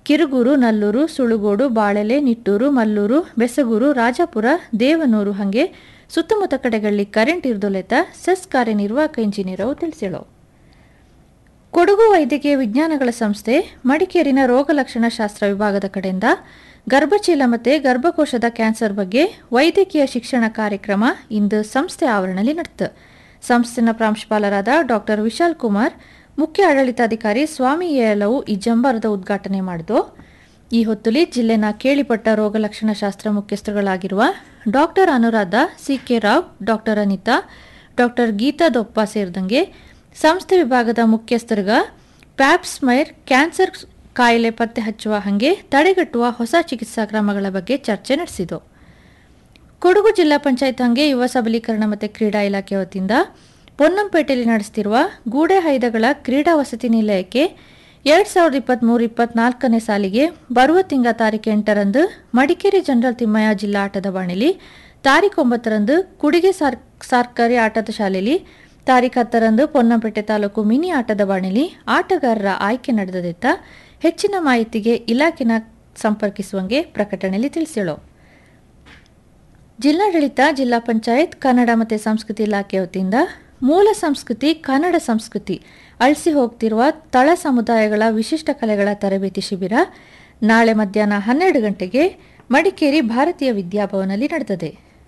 ಕಿರುಗೂರು ನಲ್ಲೂರು ಸುಳುಗೋಡು ಬಾಳೆಲೆ ನಿಟ್ಟೂರು ಮಲ್ಲೂರು ಬೆಸಗೂರು ರಾಜಾಪುರ ದೇವನೂರು ಹಾಗೆ ಸುತ್ತಮುತ್ತ ಕಡೆಗಳಲ್ಲಿ ಕರೆಂಟ್ ಇರ್ದೊಲೆತ ಸೆಸ್ ಕಾರ್ಯನಿರ್ವಾಹಕ ಇಂಜಿನಿಯರ್ ಅವು ತಿಳಿಸಿಳು ಕೊಡಗು ವೈದ್ಯಕೀಯ ವಿಜ್ಞಾನಗಳ ಸಂಸ್ಥೆ ಮಡಿಕೇರಿನ ರೋಗ ಲಕ್ಷಣ ಶಾಸ್ತ್ರ ವಿಭಾಗದ ಕಡೆಯಿಂದ ಗರ್ಭಚೀಲ ಮತ್ತು ಗರ್ಭಕೋಶದ ಕ್ಯಾನ್ಸರ್ ಬಗ್ಗೆ ವೈದ್ಯಕೀಯ ಶಿಕ್ಷಣ ಕಾರ್ಯಕ್ರಮ ಇಂದು ಸಂಸ್ಥೆ ಆವರಣದಲ್ಲಿ ನಡೆತು ಸಂಸ್ಥೆನ ಪ್ರಾಂಶುಪಾಲರಾದ ಡಾಕ್ಟರ್ ವಿಶಾಲ್ ಕುಮಾರ್ ಮುಖ್ಯ ಆಡಳಿತಾಧಿಕಾರಿ ಸ್ವಾಮಿ ಏಲವು ಈ ಜಂಬಾರದ ಉದ್ಘಾಟನೆ ಮಾಡಿದ್ದು ಈ ಹೊತ್ತುಲಿ ಜಿಲ್ಲೆನ ಕೇಳಿಪಟ್ಟ ರೋಗ ಲಕ್ಷಣ ಶಾಸ್ತ್ರ ಮುಖ್ಯಸ್ಥರುಗಳಾಗಿರುವ doctor Anuradha C K Rao doctor Anita doctor Geetha ದೊಪ್ಪ ಸೇರಿದಂಗೆ ಸಂಸ್ಥೆ ವಿಭಾಗದ ಮುಖ್ಯಸ್ಥರಿಗ ಪ್ಯಾಪ್ಸ್ಮೈರ್ ಕ್ಯಾನ್ಸರ್ ಕಾಯಿಲೆ ಪತ್ತೆ ಹಚ್ಚುವ ಹಾಗೆ ತಡೆಗಟ್ಟುವ ಹೊಸ ಚಿಕಿತ್ಸಾ ಕ್ರಮಗಳ ಬಗ್ಗೆ ಚರ್ಚೆ ನಡೆಸಿತು ಕೊಡಗು ಜಿಲ್ಲಾ ಪಂಚಾಯತ್ ಹಂಗೆ ಯುವ ಸಬಲೀಕರಣ ಮತ್ತು ಕ್ರೀಡಾ ಇಲಾಖೆ ವತಿಯಿಂದ ಪೊನ್ನಂಪೇಟೆಯಲ್ಲಿ ನಡೆಸ್ತಿರುವ ಗೂಡೆ ಹೈದಗಳ ಕ್ರೀಡಾ ವಸತಿ ನಿಲಯಕ್ಕೆ ಎರಡ್ ಸಾವಿರದ ಇಪ್ಪತ್ತ್ಮೂರು ಇಪ್ಪತ್ನಾಲ್ಕನೇ ಸಾಲಿಗೆ ಬರುವ ತಿಂಗಳ ತಾರೀಕು ಎಂಟರಂದು ಮಡಿಕೇರಿ ಜನರಲ್ ತಿಮ್ಮಯ್ಯ ಜಿಲ್ಲಾ ಆಟದ ಬಾಣಿಲಿ ತಾರೀಕು ಒಂಬತ್ತರಂದು ಕುಡಿಗೆ ಸಾರ್ ಸರ್ಕಾರಿ ಆಟದ ಶಾಲೆಯಲ್ಲಿ ತಾರೀಕು ಹತ್ತರಂದು ಪೊನ್ನಂಪೇಟೆ ತಾಲೂಕು ಮಿನಿ ಆಟದ ಬಾಣಿಲಿ ಆಟಗಾರರ ಆಯ್ಕೆ ನಡೆದದಿತ್ತ ಹೆಚ್ಚಿನ ಮಾಹಿತಿಗೆ ಇಲಾಖೆನ ಸಂಪರ್ಕಿಸುವಂಗೆ ಪ್ರಕಟಣೆಯಲ್ಲಿ ತಿಳಿಸಿಳು ಜಿಲ್ಲಾಡಳಿತ ಜಿಲ್ಲಾ ಪಂಚಾಯತ್ ಕನ್ನಡ ಮತ್ತು ಸಂಸ್ಕೃತಿ ಇಲಾಖೆ ವತಿಯಿಂದ ಮೂಲ ಸಂಸ್ಕೃತಿ ಕನ್ನಡ ಸಂಸ್ಕೃತಿ ಅಳಿಸಿ ಹೋಗ್ತಿರುವ ತಳ ಸಮುದಾಯಗಳ ವಿಶಿಷ್ಟ ಕಲೆಗಳ ತರಬೇತಿ ಶಿಬಿರ ನಾಳೆ ಮಧ್ಯಾಹ್ನ ಹನ್ನೆರಡು ಗಂಟೆಗೆ ಮಡಿಕೇರಿ ಭಾರತೀಯ ವಿದ್ಯಾಭವನಲ್ಲಿ ನಡೆದಿದೆ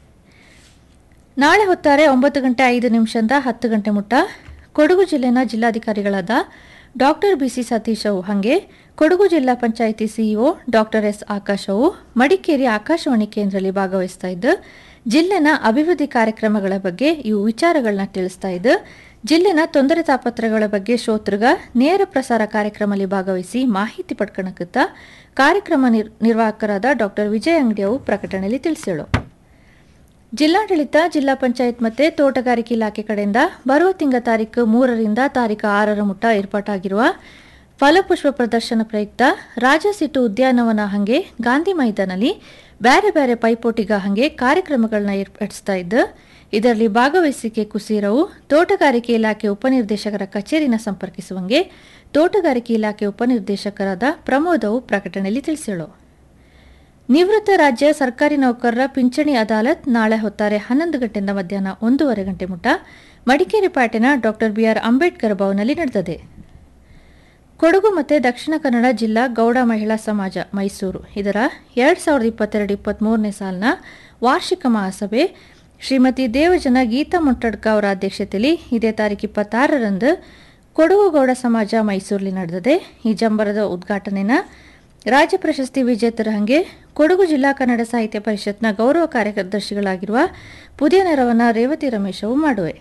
ನಾಳೆ ಹೊತ್ತಾರೆ ಒಂಬತ್ತು ಗಂಟೆ ಐದು ನಿಮಿಷದಿಂದ ಹತ್ತು ಗಂಟೆ ಮುಟ್ಟ ಕೊಡಗು ಜಿಲ್ಲೆನ ಜಿಲ್ಲಾಧಿಕಾರಿಗಳಾದ ಡಾಕ್ಟರ್ ಬಿಸಿ ಸತೀಶ್ ಅವು ಹಾಗೆ ಕೊಡಗು ಜಿಲ್ಲಾ panchayat CEO doctor S Akash ಅವು ಮಡಿಕೇರಿ ಆಕಾಶವಾಣಿ ಕೇಂದ್ರದಲ್ಲಿ ಭಾಗವಹಿಸ್ತಾ ಇದ್ದು ಜಿಲ್ಲೆನ ಅಭಿವೃದ್ಧಿ ಕಾರ್ಯಕ್ರಮಗಳ ಬಗ್ಗೆ ಇವು ವಿಚಾರಗಳನ್ನ ತಿಳಿಸ್ತಾ ಇದ್ದು ಜಿಲ್ಲೆನ ತೊಂದರೆ ತಾಪತ್ರಗಳ ಬಗ್ಗೆ ಶ್ರೋತೃಗ ನೇರ ಪ್ರಸಾರ ಕಾರ್ಯಕ್ರಮದಲ್ಲಿ ಭಾಗವಹಿಸಿ ಮಾಹಿತಿ ಪಡ್ಕಣಕತ್ತ ಕಾರ್ಯಕ್ರಮ ನಿರ್- ನಿರ್ವಾಹಕರಾದ ಡಾಕ್ಟರ್ ವಿಜಯ ಅಂಗಡಿ ಅವು ಪ್ರಕಟಣೆಯಲ್ಲಿ ತಿಳಿಸಿಳು ಜಿಲ್ಲಾಡಳಿತ ಜಿಲ್ಲಾ ಪಂಚಾಯತ್ ಮತ್ತೆ ತೋಟಗಾರಿಕೆ ಇಲಾಖೆ ಕಡೆಯಿಂದ ಬರುವ ತಿಂಗಳ ತಾರೀಕು ಮೂರರಿಂದ ತಾರೀಕು ಆರರ ಮುಟ್ಟ ಏರ್ಪಾಟಾಗಿರುವ ಫಲಪುಷ್ಪ ಪ್ರದರ್ಶನ ಪ್ರಯುಕ್ತ ರಾಜಸಿಟ್ಟು ಉದ್ಯಾನವನ ಹಂಗೆ ಗಾಂಧಿ ಮೈದಾನಲ್ಲಿ ಬೇರೆ ಬೇರೆ ಪೈಪೋಟಿಗ ಹಂಗೆ ಕಾರ್ಯಕ್ರಮಗಳನ್ನ ಏರ್ಪಡಿಸ್ತಾ ಇದ್ದು ಇದರಲ್ಲಿ ಭಾಗವಹಿಸಿಕೆ ಕುಸೀರವು ತೋಟಗಾರಿಕೆ ಇಲಾಖೆ ಉಪನಿರ್ದೇಶಕರ ಕಚೇರಿನ ಸಂಪರ್ಕಿಸುವಂಗೆ ತೋಟಗಾರಿಕೆ ಇಲಾಖೆ ಉಪನಿರ್ದೇಶಕರಾದ ಪ್ರಮೋದವು ಪ್ರಕಟಣೆಯಲ್ಲಿ ತಿಳಿಸಿಳು ನಿವೃತ್ತ ರಾಜ್ಯ ಸರ್ಕಾರಿ ನೌಕರರ ಪಿಂಚಣಿ ಅದಾಲತ್ ನಾಳೆ ಹೊತ್ತಾರೆ ಹನ್ನೊಂದು ಗಂಟೆಯಿಂದ ಮಧ್ಯಾಹ್ನ ಒಂದೂವರೆ ಗಂಟೆ ಮುಟ ಮಡಿಕೇರಿ ಪಾಟಿನ ಡಾಕ್ಟರ್ ಬಿಆರ್ ಅಂಬೇಡ್ಕರ್ ಭವನಲ್ಲಿ ನಡೆದಿದೆ ಕೊಡಗು ಮತ್ತು ದಕ್ಷಿಣ ಕನ್ನಡ ಜಿಲ್ಲಾ ಗೌಡ ಮಹಿಳಾ ಸಮಾಜ ಮೈಸೂರು ಇದರ ಎರಡು ಸಾವಿರದ ಇಪ್ಪತ್ತೆರಡು ಇಪ್ಪತ್ತ್ಮೂರನೇ ಸಾಲಿನ ವಾರ್ಷಿಕ ಮಹಾಸಭೆ ಶ್ರೀಮತಿ ದೇವಜನ ಗೀತಾ ಮೊಟ್ಟಡ್ಕ ಅವರ ಅಧ್ಯಕ್ಷತೆಯಲ್ಲಿ ಇದೇ ತಾರೀಕು ಇಪ್ಪತ್ತಾರರಂದು ಕೊಡಗು ಗೌಡ ಸಮಾಜ ಮೈಸೂರಲ್ಲಿ ನಡೆದಿದೆ ಈ ಜಂಬರದ ಉದ್ಘಾಟನೆನ ರಾಜ್ಯ ಪ್ರಶಸ್ತಿ ವಿಜೇತರ ಹಂಗೆ ಕೊಡಗು ಜಿಲ್ಲಾ ಕನ್ನಡ ಸಾಹಿತ್ಯ ಪರಿಷತ್ನ ಗೌರವ ಕಾರ್ಯದರ್ಶಿಗಳಾಗಿರುವ ಪುದಿಯ ನೆರವನ ರೇವತಿ ರಮೇಶ್ ಅವು ಮಾಡುವೆ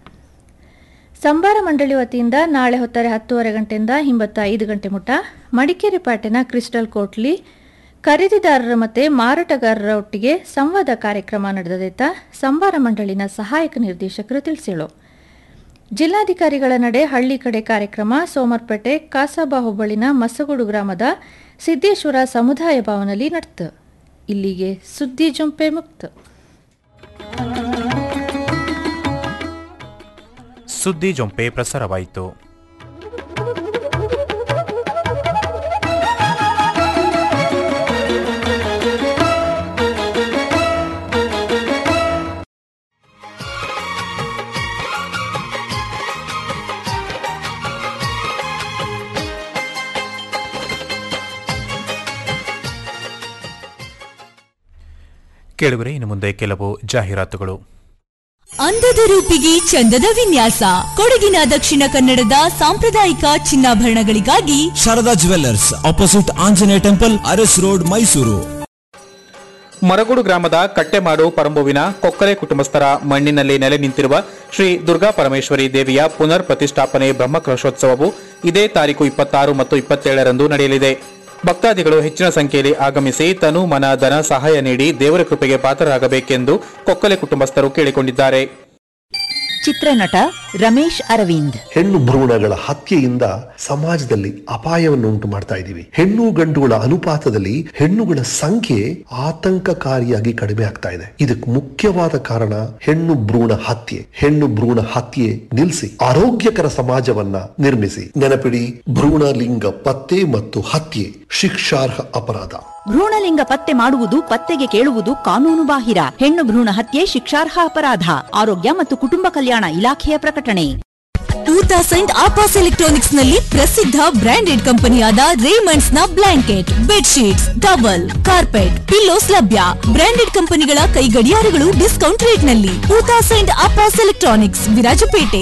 ಸಂಬಾರ ಮಂಡಳಿ ವತಿಯಿಂದ ನಾಳೆ ಹೊತ್ತಾರೆ ಹತ್ತೂವರೆ ಗಂಟೆಯಿಂದ ಹಿಂಬತ್ತ ಐದು ಗಂಟೆ ಮುಟ ಮಡಿಕೇರಿ ಪೇಟೆನ ಕ್ರಿಸ್ಟಲ್ ಕೋರ್ಟ್ಲಿ ಖರೀದಿದಾರರ ಮತ್ತು ಮಾರಾಟಗಾರರ ಒಟ್ಟಿಗೆ ಸಂವಾದ ಕಾರ್ಯಕ್ರಮ ನಡೆದದೆತ್ತ ಸಂಬಾರ ಮಂಡಳಿನ ಸಹಾಯಕ ನಿರ್ದೇಶಕರು ತಿಳಿಸಿಳು ಜಿಲ್ಲಾಧಿಕಾರಿಗಳ ನಡೆ ಹಳ್ಳಿ ಕಡೆ ಕಾರ್ಯಕ್ರಮ ಸೋಮರ್ಪೇಟೆ ಕಾಸಾಬಾ ಹೋಬಳಿನ ಮಸಗುಡು ಗ್ರಾಮದ ಸಿದ್ದೇಶ್ವರ ಸಮುದಾಯ ಭವನದಲ್ಲಿ ನಡೆತು ಇಲ್ಲಿಗೆ ಸುದ್ದಿ ಜೊಂಪೆ ಮುಕ್ತ ಸುದ್ದಿ ಜೊಂಪೆ ಪ್ರಸಾರವಾಯಿತು ಕೇಳುಗರೆ ಇನ್ನು ಮುಂದೆ ಕೆಲವು ಜಾಹೀರಾತುಗಳು ಅಂದದ ರೂಪಿಗೆ ಚಂದದ ವಿನ್ಯಾಸ ಕೊಡಗಿನ ದಕ್ಷಿಣ ಕನ್ನಡದ ಸಾಂಪ್ರದಾಯಿಕ ಚಿನ್ನಾಭರಣಗಳಿಗಾಗಿ Sharada jewellers opposite Anjaneya temple Aras road Mysuru Maragodu ಗ್ರಾಮದ ಕಟ್ಟೆಮಾಡು ಪರಂಬುವಿನ ಕೊಕ್ಕರೆ ಕುಟುಂಬಸ್ಥರ ಮಣ್ಣಿನಲ್ಲಿ ನೆಲೆ ನಿಂತಿರುವ ಶ್ರೀ ದುರ್ಗಾ ಪರಮೇಶ್ವರಿ ದೇವಿಯ ಪುನರ್ ಪ್ರತಿಷ್ಠಾಪನೆ ಬ್ರಹ್ಮಕಲಶೋತ್ಸವವು ಇದೇ ತಾರೀಕು ಇಪ್ಪತ್ತಾರು ಮತ್ತು ಇಪ್ಪತ್ತೇಳರಂದು ನಡೆಯಲಿದೆ ಭಕ್ತಾದಿಗಳು ಹೆಚ್ಚಿನ ಸಂಖ್ಯೆಯಲ್ಲಿ ಆಗಮಿಸಿ ತನು ಮನ ಧನ ಸಹಾಯ ನೀಡಿ ದೇವರ ಕೃಪೆಗೆ ಪಾತ್ರರಾಗಬೇಕೆಂದು ಕೊಕ್ಕಲೆ ಕುಟುಂಬಸ್ಥರು ಕೇಳಿಕೊಂಡಿದ್ದಾರೆ ಚಿತ್ರನಟ ರಮೇಶ್ ಅರವಿಂದ್ ಹೆಣ್ಣು ಭ್ರೂಣಗಳ ಹತ್ಯೆಯಿಂದ ಸಮಾಜದಲ್ಲಿ ಅಪಾಯವನ್ನು ಉಂಟು ಮಾಡ್ತಾ ಇದ್ದೀವಿ ಹೆಣ್ಣು ಗಂಡುಗಳ ಅನುಪಾತದಲ್ಲಿ ಹೆಣ್ಣುಗಳ ಸಂಖ್ಯೆ ಆತಂಕಕಾರಿಯಾಗಿ ಕಡಿಮೆ ಆಗ್ತಾ ಇದೆ ಇದಕ್ಕೆ ಮುಖ್ಯವಾದ ಕಾರಣ ಹೆಣ್ಣು ಭ್ರೂಣ ಹತ್ಯೆ ಹೆಣ್ಣು ಭ್ರೂಣ ಹತ್ಯೆ ನಿಲ್ಲಿಸಿ ಆರೋಗ್ಯಕರ ಸಮಾಜವನ್ನ ನಿರ್ಮಿಸಿ ನೆನಪಿಡಿ ಭ್ರೂಣ ಲಿಂಗ ಪತ್ತೆ ಮತ್ತು ಹತ್ಯೆ ಶಿಕ್ಷಾರ್ಹ ಅಪರಾಧ ಭ್ರೂಣಲಿಂಗ ಪತ್ತೆ ಮಾಡುವುದು ಪತ್ತೆಗೆ ಕೇಳುವುದು ಕಾನೂನು ಬಾಹಿರ ಹೆಣ್ಣು ಭ್ರೂಣ ಹತ್ಯೆ ಶಿಕ್ಷಾರ್ಹ ಅಪರಾಧ ಆರೋಗ್ಯ ಮತ್ತು ಕುಟುಂಬ ಕಲ್ಯಾಣ ಇಲಾಖೆಯ ಪ್ರಕಟಣೆ ಟೂ ತೌಸಂಡ್ ಆಪಾಸ್ ಎಲೆಕ್ಟ್ರಾನಿಕ್ಸ್ ನಲ್ಲಿ ಪ್ರಸಿದ್ಧ ಬ್ರಾಂಡೆಡ್ ಕಂಪನಿಯಾದ ರೇಮಂಡ್ಸ್ ನ blanket bedsheets towel carpet pillows ಲಭ್ಯ ಬ್ರಾಂಡೆಡ್ ಕಂಪನಿಗಳ ಕೈ ಗಡಿಯಾರಗಳು ಡಿಸ್ಕೌಂಟ್ ರೇಟ್ ನಲ್ಲಿ two thousand Apaas electronics Virajpet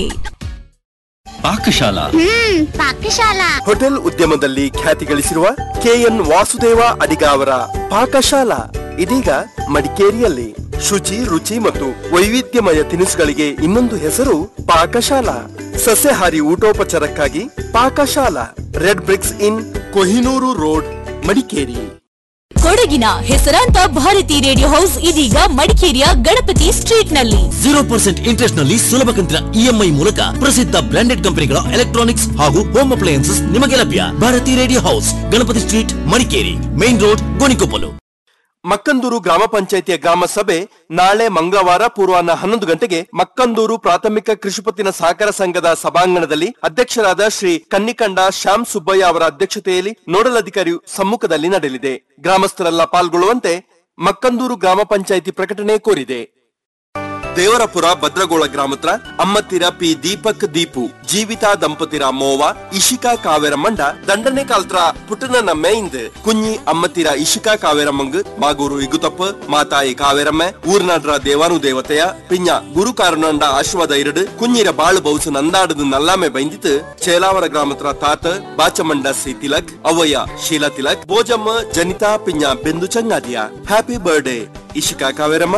Pakashala Pakashala hotel ಉದ್ಯಮದಲ್ಲಿ ಖ್ಯಾತಿ ಗಳಿಸಿರುವ ಕೆಎನ್ ವಾಸುದೇವ ಅಡಿಗ ಅವರ ಪಾಕಶಾಲಾ ಇದೀಗ ಮಡಿಕೇರಿಯಲ್ಲಿ ಶುಚಿ ರುಚಿ ಮತ್ತು ವೈವಿಧ್ಯಮಯ ತಿನಿಸುಗಳಿಗೆ ಇನ್ನೊಂದು ಹೆಸರು ಪಾಕಶಾಲಾ ಸಸ್ಯಾಹಾರಿ ಊಟೋಪಚಾರಕ್ಕಾಗಿ Pakashala red bricks inn Kohinoor road Madikeri ಕೊಡಗಿನ ಹೆಸರಾಂತ ಭಾರತಿ ರೇಡಿಯೋ ಹೌಸ್ ಇದೀಗ ಮಡಿಕೇರಿಯ ಗಣಪತಿ ಸ್ಟ್ರೀಟ್ ನಲ್ಲಿ ಜೀರೋ ಪರ್ಸೆಂಟ್ ಇಂಟ್ರೆಸ್ಟ್ ನಲ್ಲಿ ಸುಲಭ ಕಂತಿನ ಇಎಂಐ ಮೂಲಕ ಪ್ರಸಿದ್ಧ ಬ್ರಾಂಡೆಡ್ ಕಂಪನಿಗಳ ಎಲೆಕ್ಟ್ರಾನಿಕ್ಸ್ ಹಾಗೂ ಹೋಮ್ ಅಪ್ಲಯನ್ಸಸ್ ನಿಮಗೆ ಲಭ್ಯ Bharathi radio house Ganapathi street Madikeri main road Gonikoppal Makkandur ಗ್ರಾಮ ಪಂಚಾಯಿತಿಯ ಗ್ರಾಮ ಸಭೆ ನಾಳೆ ಮಂಗಳವಾರ ಪೂರ್ವಾಹ್ನ ಹನ್ನೊಂದು ಗಂಟೆಗೆ ಮಕ್ಕಂದೂರು ಪ್ರಾಥಮಿಕ ಕೃಷಿಪತ್ತಿನ ಸಹಕಾರ ಸಂಘದ ಸಭಾಂಗಣದಲ್ಲಿ ಅಧ್ಯಕ್ಷರಾದ ಶ್ರೀ ಕನ್ನಿಕಂಡ ಶ್ಯಾಮ್ ಸುಬ್ಬಯ್ಯ ಅವರ ಅಧ್ಯಕ್ಷತೆಯಲ್ಲಿ ನೋಡಲ್ ಅಧಿಕಾರಿ ಸಮ್ಮುಖದಲ್ಲಿ ನಡೆಯಲಿದೆ ಗ್ರಾಮಸ್ಥರೆಲ್ಲ ಪಾಲ್ಗೊಳ್ಳುವಂತೆ ಮಕ್ಕಂದೂರು ಗ್ರಾಮ ಪಂಚಾಯಿತಿ ಪ್ರಕಟಣೆ ಕೋರಿದೆ ದೇವರಪುರ ಭದ್ರಗೋಳ ಗ್ರಾಮತ್ರ ಅಮ್ಮತ್ತಿರ ಪಿ ದೀಪಕ್ ದೀಪು ಜೀವಿತಾ ದಂಪತಿರ ಮೋವ ಇಶಿಕಾ ಕಾವೇರ ಮಂಡ ದಂಡನೆ ಕಾಲ್ತ್ರ ಪುಟ್ಟನನ ಮೇಯಿಂದ್ ಕುഞ്ഞി ಅಮ್ಮತ್ತಿರ ಇಶಿಕಾ ಕಾವೇರಮ್ಮಂಗ್ ಮಾಗೂರು ಇಗುತಪ್ಪ ಮಾತಾಯಿ ಕಾವೇರಮ್ಮ ಊರ್ನಾಡ್ರ ದೇವಾನು ದೇವತೆಯ ಪಿಂಜ ಗುರು ಕಾರಣಂಡ ಆಶ್ವಾದ ಇರಡು ಕುഞ്ഞിರ ಬಾಳು ಬೌಸು ನಂದಾಡದು ನಲ್ಲಾಮೆ ಬೈಂದಿತ್ತು ಚೇಲಾವರ ಗ್ರಾಮತ್ರ ತಾತ ಬಾಚಮಂಡ ಸಿ ತಿಲಕ್ ಅವಯ್ಯ ಶೀಲಾ ತಿಲಕ್ ಬೋಜಮ್ಮ ಜನಿತಾ ಪಿಂಜ ಬೆಂದು ಚಂಗಾದಿಯ ಹ್ಯಾಪಿ ಬರ್ಡೇ ಇಶಿಕಾ ಕಾವೇರಮ್ಮ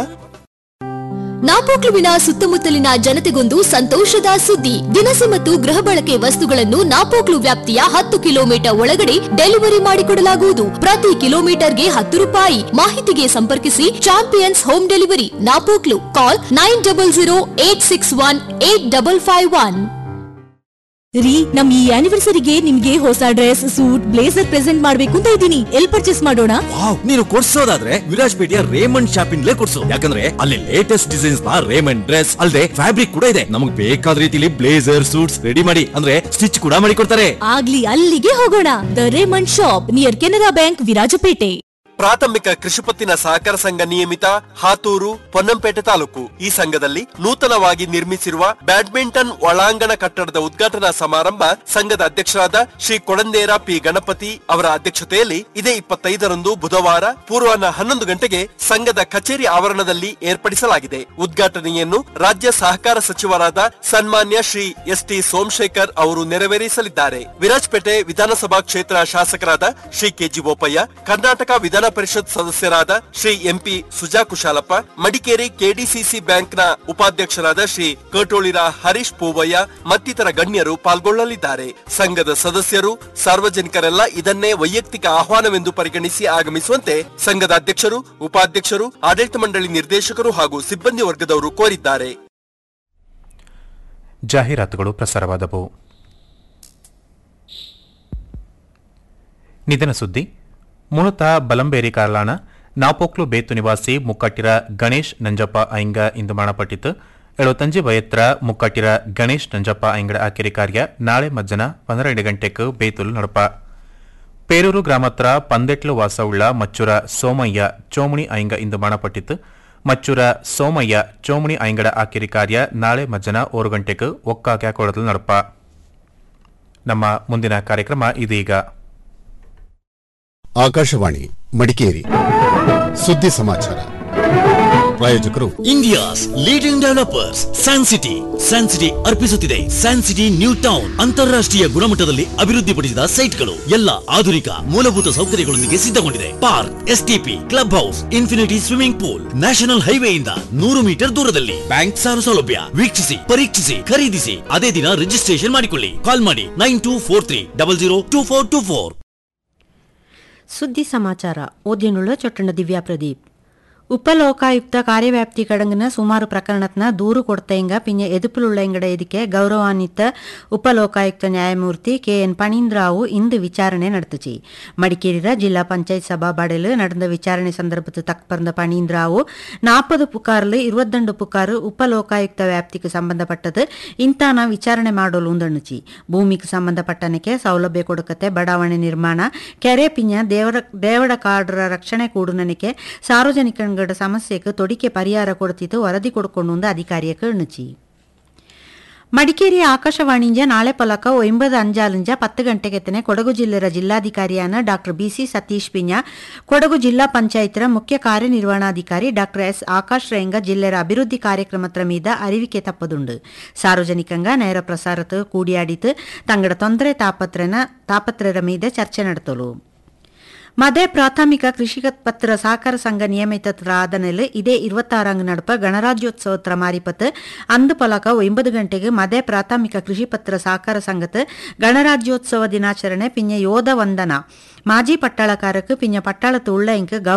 ನಾಪೋಕ್ಲುವಿನ ಸುತ್ತಮುತ್ತಲಿನ ಜನತೆಗೊಂದು ಸಂತೋಷದ ಸುದ್ದಿ ದಿನಸಿ ಮತ್ತು ಗೃಹ ಬಳಕೆ ವಸ್ತುಗಳನ್ನು ನಾಪೋಕ್ಲು ವ್ಯಾಪ್ತಿಯ ಹತ್ತು ಕಿಲೋಮೀಟರ್ ಒಳಗಡೆ ಡೆಲಿವರಿ ಮಾಡಿಕೊಡಲಾಗುವುದು ಪ್ರತಿ ಕಿಲೋಮೀಟರ್ಗೆ ಹತ್ತು ರೂಪಾಯಿ ಮಾಹಿತಿಗೆ ಸಂಪರ್ಕಿಸಿ champions home delivery Napoklu call nine double zero eight six one eight double five one ರೀ ನಮ್ ಈ ಆನಿವರ್ಸರಿಗೆ ನಿಮ್ಗೆ ಹೊಸ ಡ್ರೆಸ್ ಸೂಟ್ ಬ್ಲೇಸರ್ ಪ್ರೆಸೆಂಟ್ ಮಾಡ್ಬೇಕು ಅಂತ ಇದ್ದೀನಿ ಎಲ್ ಪರ್ಚೇಸ್ ಮಾಡೋಣ ವಾವ್ ನೀನು ಕೊಡ್ಸೋದಾದ್ರೆ ವಿರಾಜ್ಪೇಟೆಯ ರೇಮಂಡ್ ಶಾಪಿಂಗ್ಲೇ ಕೊಡ್ಸು ಯಾಕಂದ್ರೆ ಅಲ್ಲಿ ಲೇಟೆಸ್ಟ್ ಡಿಸೈನ್ಸ್ ನ ರೇಮಂಡ್ ಡ್ರೆಸ್ ಅಲ್ಲದೆ ಫ್ಯಾಬ್ರಿಕ್ ಕೂಡ ಇದೆ ನಮಗೆ ಬೇಕಾದ ರೀತಿಲಿ ಬ್ಲೇಸರ್ ಸೂಟ್ಸ್ ರೆಡಿ ಮಾಡಿ ಅಂದ್ರೆ ಸ್ಟಿಚ್ ಕೂಡ ಮಾಡಿ ಕೊಡ್ತಾರೆ ಆಗ್ಲಿ ಅಲ್ಲಿಗೆ ಹೋಗೋಣ the Raymond shop near Canara bank Virajpet ಪ್ರಾಥಮಿಕ ಕೃಷಿಪತ್ತಿನ ಸಹಕಾರ ಸಂಘ ನಿಯಮಿತ ಹಾತೂರು ಪೊನ್ನಂಪೇಟೆ ತಾಲೂಕು ಈ ಸಂಘದಲ್ಲಿ ನೂತನವಾಗಿ ನಿರ್ಮಿಸಿರುವ ಬ್ಯಾಡ್ಮಿಂಟನ್ ಒಳಾಂಗಣ ಕಟ್ಟಡದ ಉದ್ಘಾಟನಾ ಸಮಾರಂಭ ಸಂಘದ ಅಧ್ಯಕ್ಷರಾದ ಶ್ರೀ ಕೊಡಂದೇರ ಪಿ ಗಣಪತಿ ಅವರ ಅಧ್ಯಕ್ಷತೆಯಲ್ಲಿ ಇದೇ ಇಪ್ಪತ್ತೈದರಂದು ಬುಧವಾರ ಪೂರ್ವಾಹ್ನ ಹನ್ನೊಂದು ಗಂಟೆಗೆ ಸಂಘದ ಕಚೇರಿ ಆವರಣದಲ್ಲಿ ಏರ್ಪಡಿಸಲಾಗಿದೆ ಉದ್ಘಾಟನೆಯನ್ನು ರಾಜ್ಯ ಸಹಕಾರ ಸಚಿವರಾದ ಸನ್ಮಾನ್ಯ ಶ್ರೀ ಎಸ್ ಟಿ ಸೋಮಶೇಖರ್ ಅವರು ನೆರವೇರಿಸಲಿದ್ದಾರೆ ವಿರಾಜಪೇಟೆ ವಿಧಾನಸಭಾ ಕ್ಷೇತ್ರ ಶಾಸಕರಾದ ಶ್ರೀ ಕೆಜಿ ಬೋಪಯ್ಯ ಕರ್ನಾಟಕ ವಿಧಾನ ಪರಿಷತ್ ಸದಸ್ಯರಾದ ಶ್ರೀ ಎಂಪಿ ಸುಜಾ ಕುಶಾಲಪ್ಪ ಮಡಿಕೇರಿ ಕೆಡಿಸಿಸಿ ಬ್ಯಾಂಕ್ನ ಉಪಾಧ್ಯಕ್ಷರಾದ ಶ್ರೀ ಕಟೋಳಿರ ಹರೀಶ್ ಪೂವಯ್ಯ ಮತ್ತಿತರ ಗಣ್ಯರು ಪಾಲ್ಗೊಳ್ಳಲಿದ್ದಾರೆ ಸಂಘದ ಸದಸ್ಯರು ಸಾರ್ವಜನಿಕರೆಲ್ಲ ಇದನ್ನೇ ವೈಯಕ್ತಿಕ ಆಹ್ವಾನವೆಂದು ಪರಿಗಣಿಸಿ ಆಗಮಿಸುವಂತೆ ಸಂಘದ ಅಧ್ಯಕ್ಷರು ಉಪಾಧ್ಯಕ್ಷರು ಆಡಳಿತ ಮಂಡಳಿ ನಿರ್ದೇಶಕರು ಹಾಗೂ ಸಿಬ್ಬಂದಿ ವರ್ಗದವರು ಕೋರಿದ್ದಾರೆ ಜಾಹೀರಾತುಗಳು ಪ್ರಸಾರವಾದವು ನಿಧನ ಸುದ್ದಿ ಮೂಲತಃ ಬಲಂಬೇರಿ ಕಾಲಾಣ ನಾಪೋಕ್ಲು ಬೇತು ನಿವಾಸಿ ಮುಕ್ಕಟ್ಟಿರ ಗಣೇಶ್ ನಂಜಪ್ಪ ಐಂಗ ಇಂದು ಮರಣಪಟ್ಟಿತು ಎಳುವತ್ತಂಜಿ ವಯತ್ರ ಮುಕ್ಕಟ್ಟಿರ ಗಣೇಶ್ ನಂಜಪ್ಪ ಐಂಗಡ ಆಕೆರೆ ಕಾರ್ಯ ನಾಳೆ ಮಧ್ಯಾಹ್ನ ಪನ್ನೆರಡು ಗಂಟೆಗೆ ಬೇತುಲು ನಡಪ ಪೇರೂರು ಗ್ರಾಮತ್ರ ಪಂದೆಟ್ಲು ವಾಸವುಳ್ಳ ಮಚ್ಚುರ ಸೋಮಯ್ಯ ಚೋಮಣಿ ಐಂಗ ಇಂದು ಮರಣಪಟ್ಟಿತು ಮಚ್ಚುರ ಸೋಮಯ್ಯ ಚೋಮಣಿ ಐಂಗಡ ಆಕೆರೆ ಕಾರ್ಯ ನಾಳೆ ಮಧ್ಯಾಹ್ನ ಓರು ಗಂಟೆಗೆ ಒಕ್ಕಾಕ್ಯ ಕೊಡಲು ನಡಪ ನಮ್ಮ ಮುಂದಿನ ಕಾರ್ಯಕ್ರಮ ಇದೀಗ ಆಕಾಶವಾಣಿ ಮಡಿಕೇರಿ ಸುದ್ದಿ ಸಮಾಚಾರ ಪ್ರಾಯೋಜಕರು India's leading developers San city San city ಅರ್ಪಿಸುತ್ತಿದೆ ಸ್ಯಾನ್ ಸಿಟಿ ನ್ಯೂ ಟೌನ್ ಅಂತಾರಾಷ್ಟ್ರೀಯ ಗುಣಮಟ್ಟದಲ್ಲಿ ಅಭಿವೃದ್ಧಿಪಡಿಸಿದ ಸೈಟ್ಗಳು ಎಲ್ಲ ಆಧುನಿಕ ಮೂಲಭೂತ ಸೌಕರ್ಯಗಳೊಂದಿಗೆ ಸಿದ್ಧಗೊಂಡಿದೆ park STP club house infinity swimming pool national ಹೈವೇಯಿಂದ ನೂರು ಮೀಟರ್ ದೂರದಲ್ಲಿ ಬ್ಯಾಂಕ್ ಸಾಲ ಸೌಲಭ್ಯ ವೀಕ್ಷಿಸಿ ಪರೀಕ್ಷಿಸಿ ಖರೀದಿಸಿ ಅದೇ ದಿನ ರಿಜಿಸ್ಟ್ರೇಷನ್ ಮಾಡಿಕೊಳ್ಳಿ ಕಾಲ್ ಮಾಡಿ nine two four three double zero two four two four ಸುದ್ದಿ ಸಮಾಚಾರ ಓದಿನುಳ್ಳ ಚೊಟ್ಟಣ ದಿವ್ಯಾ ಪ್ರದೀಪ್ ಉಪಲೋಕಾಯುಕ್ತ ಕಾರ್ಯವ್ಯಾಪ್ತಿ ಕಡಂಗಿನ ಸುಮಾರು ಪ್ರಕರಣತ್ನ ದೂರು ಕೊಡ್ತೆಂಗ ಪಿಂಜ ಎದುಪುಲುಳ್ಳೆಂಗಡ ಇದಕ್ಕೆ ಗೌರವಾನ್ವಿತ ಉಪಲೋಕಾಯುಕ್ತ ನ್ಯಾಯಮೂರ್ತಿ ಕೆಎನ್ ಪಣೀಂದ್ರಾವು ಇಂದು ವಿಚಾರಣೆ நடத்துச்சு மடிக்கேரிர ஜில்லா பஞ்சாயத் சபா படையில் நடந்த விசாரணை சந்தர்ப்பத்து தக்பர்ந்த பணீந்திராவு நாற்பது புகாரில் இருபத்தெண்டு புகாರು ಉಪಲೋಕಾಯುಕ್ತ ವ್ಯಾಪ್ತಿಗೆ ಸಂಬಂಧಪಟ್ಟದು ಇಂತಾನ ವಿಚಾರಣೆ ಮಾಡಲು ಉಂದಣ್ಣುಚಿ ಭೂಮಿಗೆ ಸಂಬಂಧಪಟ್ಟನಕ್ಕೆ ಸೌಲಭ್ಯ ಕೊಡುಕತೆ ಬಡಾವಣೆ ನಿರ್ಮಾಣ ಕೆರೆ ಪಿಂಜ ದೇವರ ದೇವಡ ಕಾಡ್ರ ರಕ್ಷಣೆ ಕೂಡುನನಿಕೆ ಸಾರ್ವಜನಿಕಂಗಡ ಸಮಸ್ಯೆಗೆ ತೊಡಿಕೆ ಪರಿಹಾರ ಕೊಡ್ತಿತ್ತು ವರದಿ ಕೊಡ್ಕೊಂಡು ಅಧಿಕಾರಿಯಕ್ಕೆ ಎಣ್ಣುಚಿ ಮಡಿಕೇರಿ ಆಕಾಶವಾಣಿಂಜ ನಾಳೆ ಪಲಕ ಒಂಬದು ಅಂಜಾಲಿಂಜ ಪತ್ತು ಗಂಟೆಗೆತ್ತನೆ ಕೊಡಗು ಜಿಲ್ಲೆಯ ಜಿಲ್ಲಾಧಿಕಾರಿಯಾನ ಡಾಕ್ಟರ್ ಬಿಸಿ ಸತೀಶ್ ಪಿಂಜ ಕೊಡಗು ಜಿಲ್ಲಾ ಪಂಚಾಯತ್ರ ಮುಖ್ಯ ಕಾರ್ಯನಿರ್ವಹಣಾಧಿಕಾರಿ ಡಾಕ್ಟರ್ ಎಸ್ ಆಕಾಶ್ ರೇಂಗ ಜಿಲ್ಲೆಯ ಅಭಿವೃದ್ಧಿ ಕಾರ್ಯಕ್ರಮತ್ರ ಮೀದ ಅರಿವಿಕೆ ತಪ್ಪದುಂಡು ಸಾರ್ವಜನಿಕಂಗ ನೇರ ಪ್ರಸಾರತ ಕೂಡಿಯಾಡಿತು ತಂಗಡ ತೊಂದರೆ ತಾಪತ್ರನ ತಾಪತ್ರರ ಮೀದ ಚರ್ಚೆ ನಡೆತಲು ಮದೆ ಪ್ರಾಥಮಿಕ ಕೃಷಿ ಪತ್ರ ಸಹಕಾರ ಸಂಘ ನಿಯಮಿತ ಆದನೆಲ್ ಇದೇ ഇരുപത്താറാം നടപ്പ് ഗണരാജ്യോത്സവത്ര മാരിപ്പത്ത് അന്ത് പലക ഒമ്പത് ഗಂಟೆಗೆ ಮದೆ ಪ್ರಾಥಮಿಕ ಕೃಷಿ ಪತ್ರ ಸಹಕಾರ ಸಂಘತ್ ಗಣರಾಜ್ಯೋತ್ಸವ ದಿನಾಚರಣೆ ಪಿಂಜ ಯೋಧ ವಂದನ ಮಾಜಿ ಪಟ್ಟಾಳಕಾರಕ್ಕೆ ಪಿಂಜ ಪಟ್ಟಾಳത്ത് ഉള്ള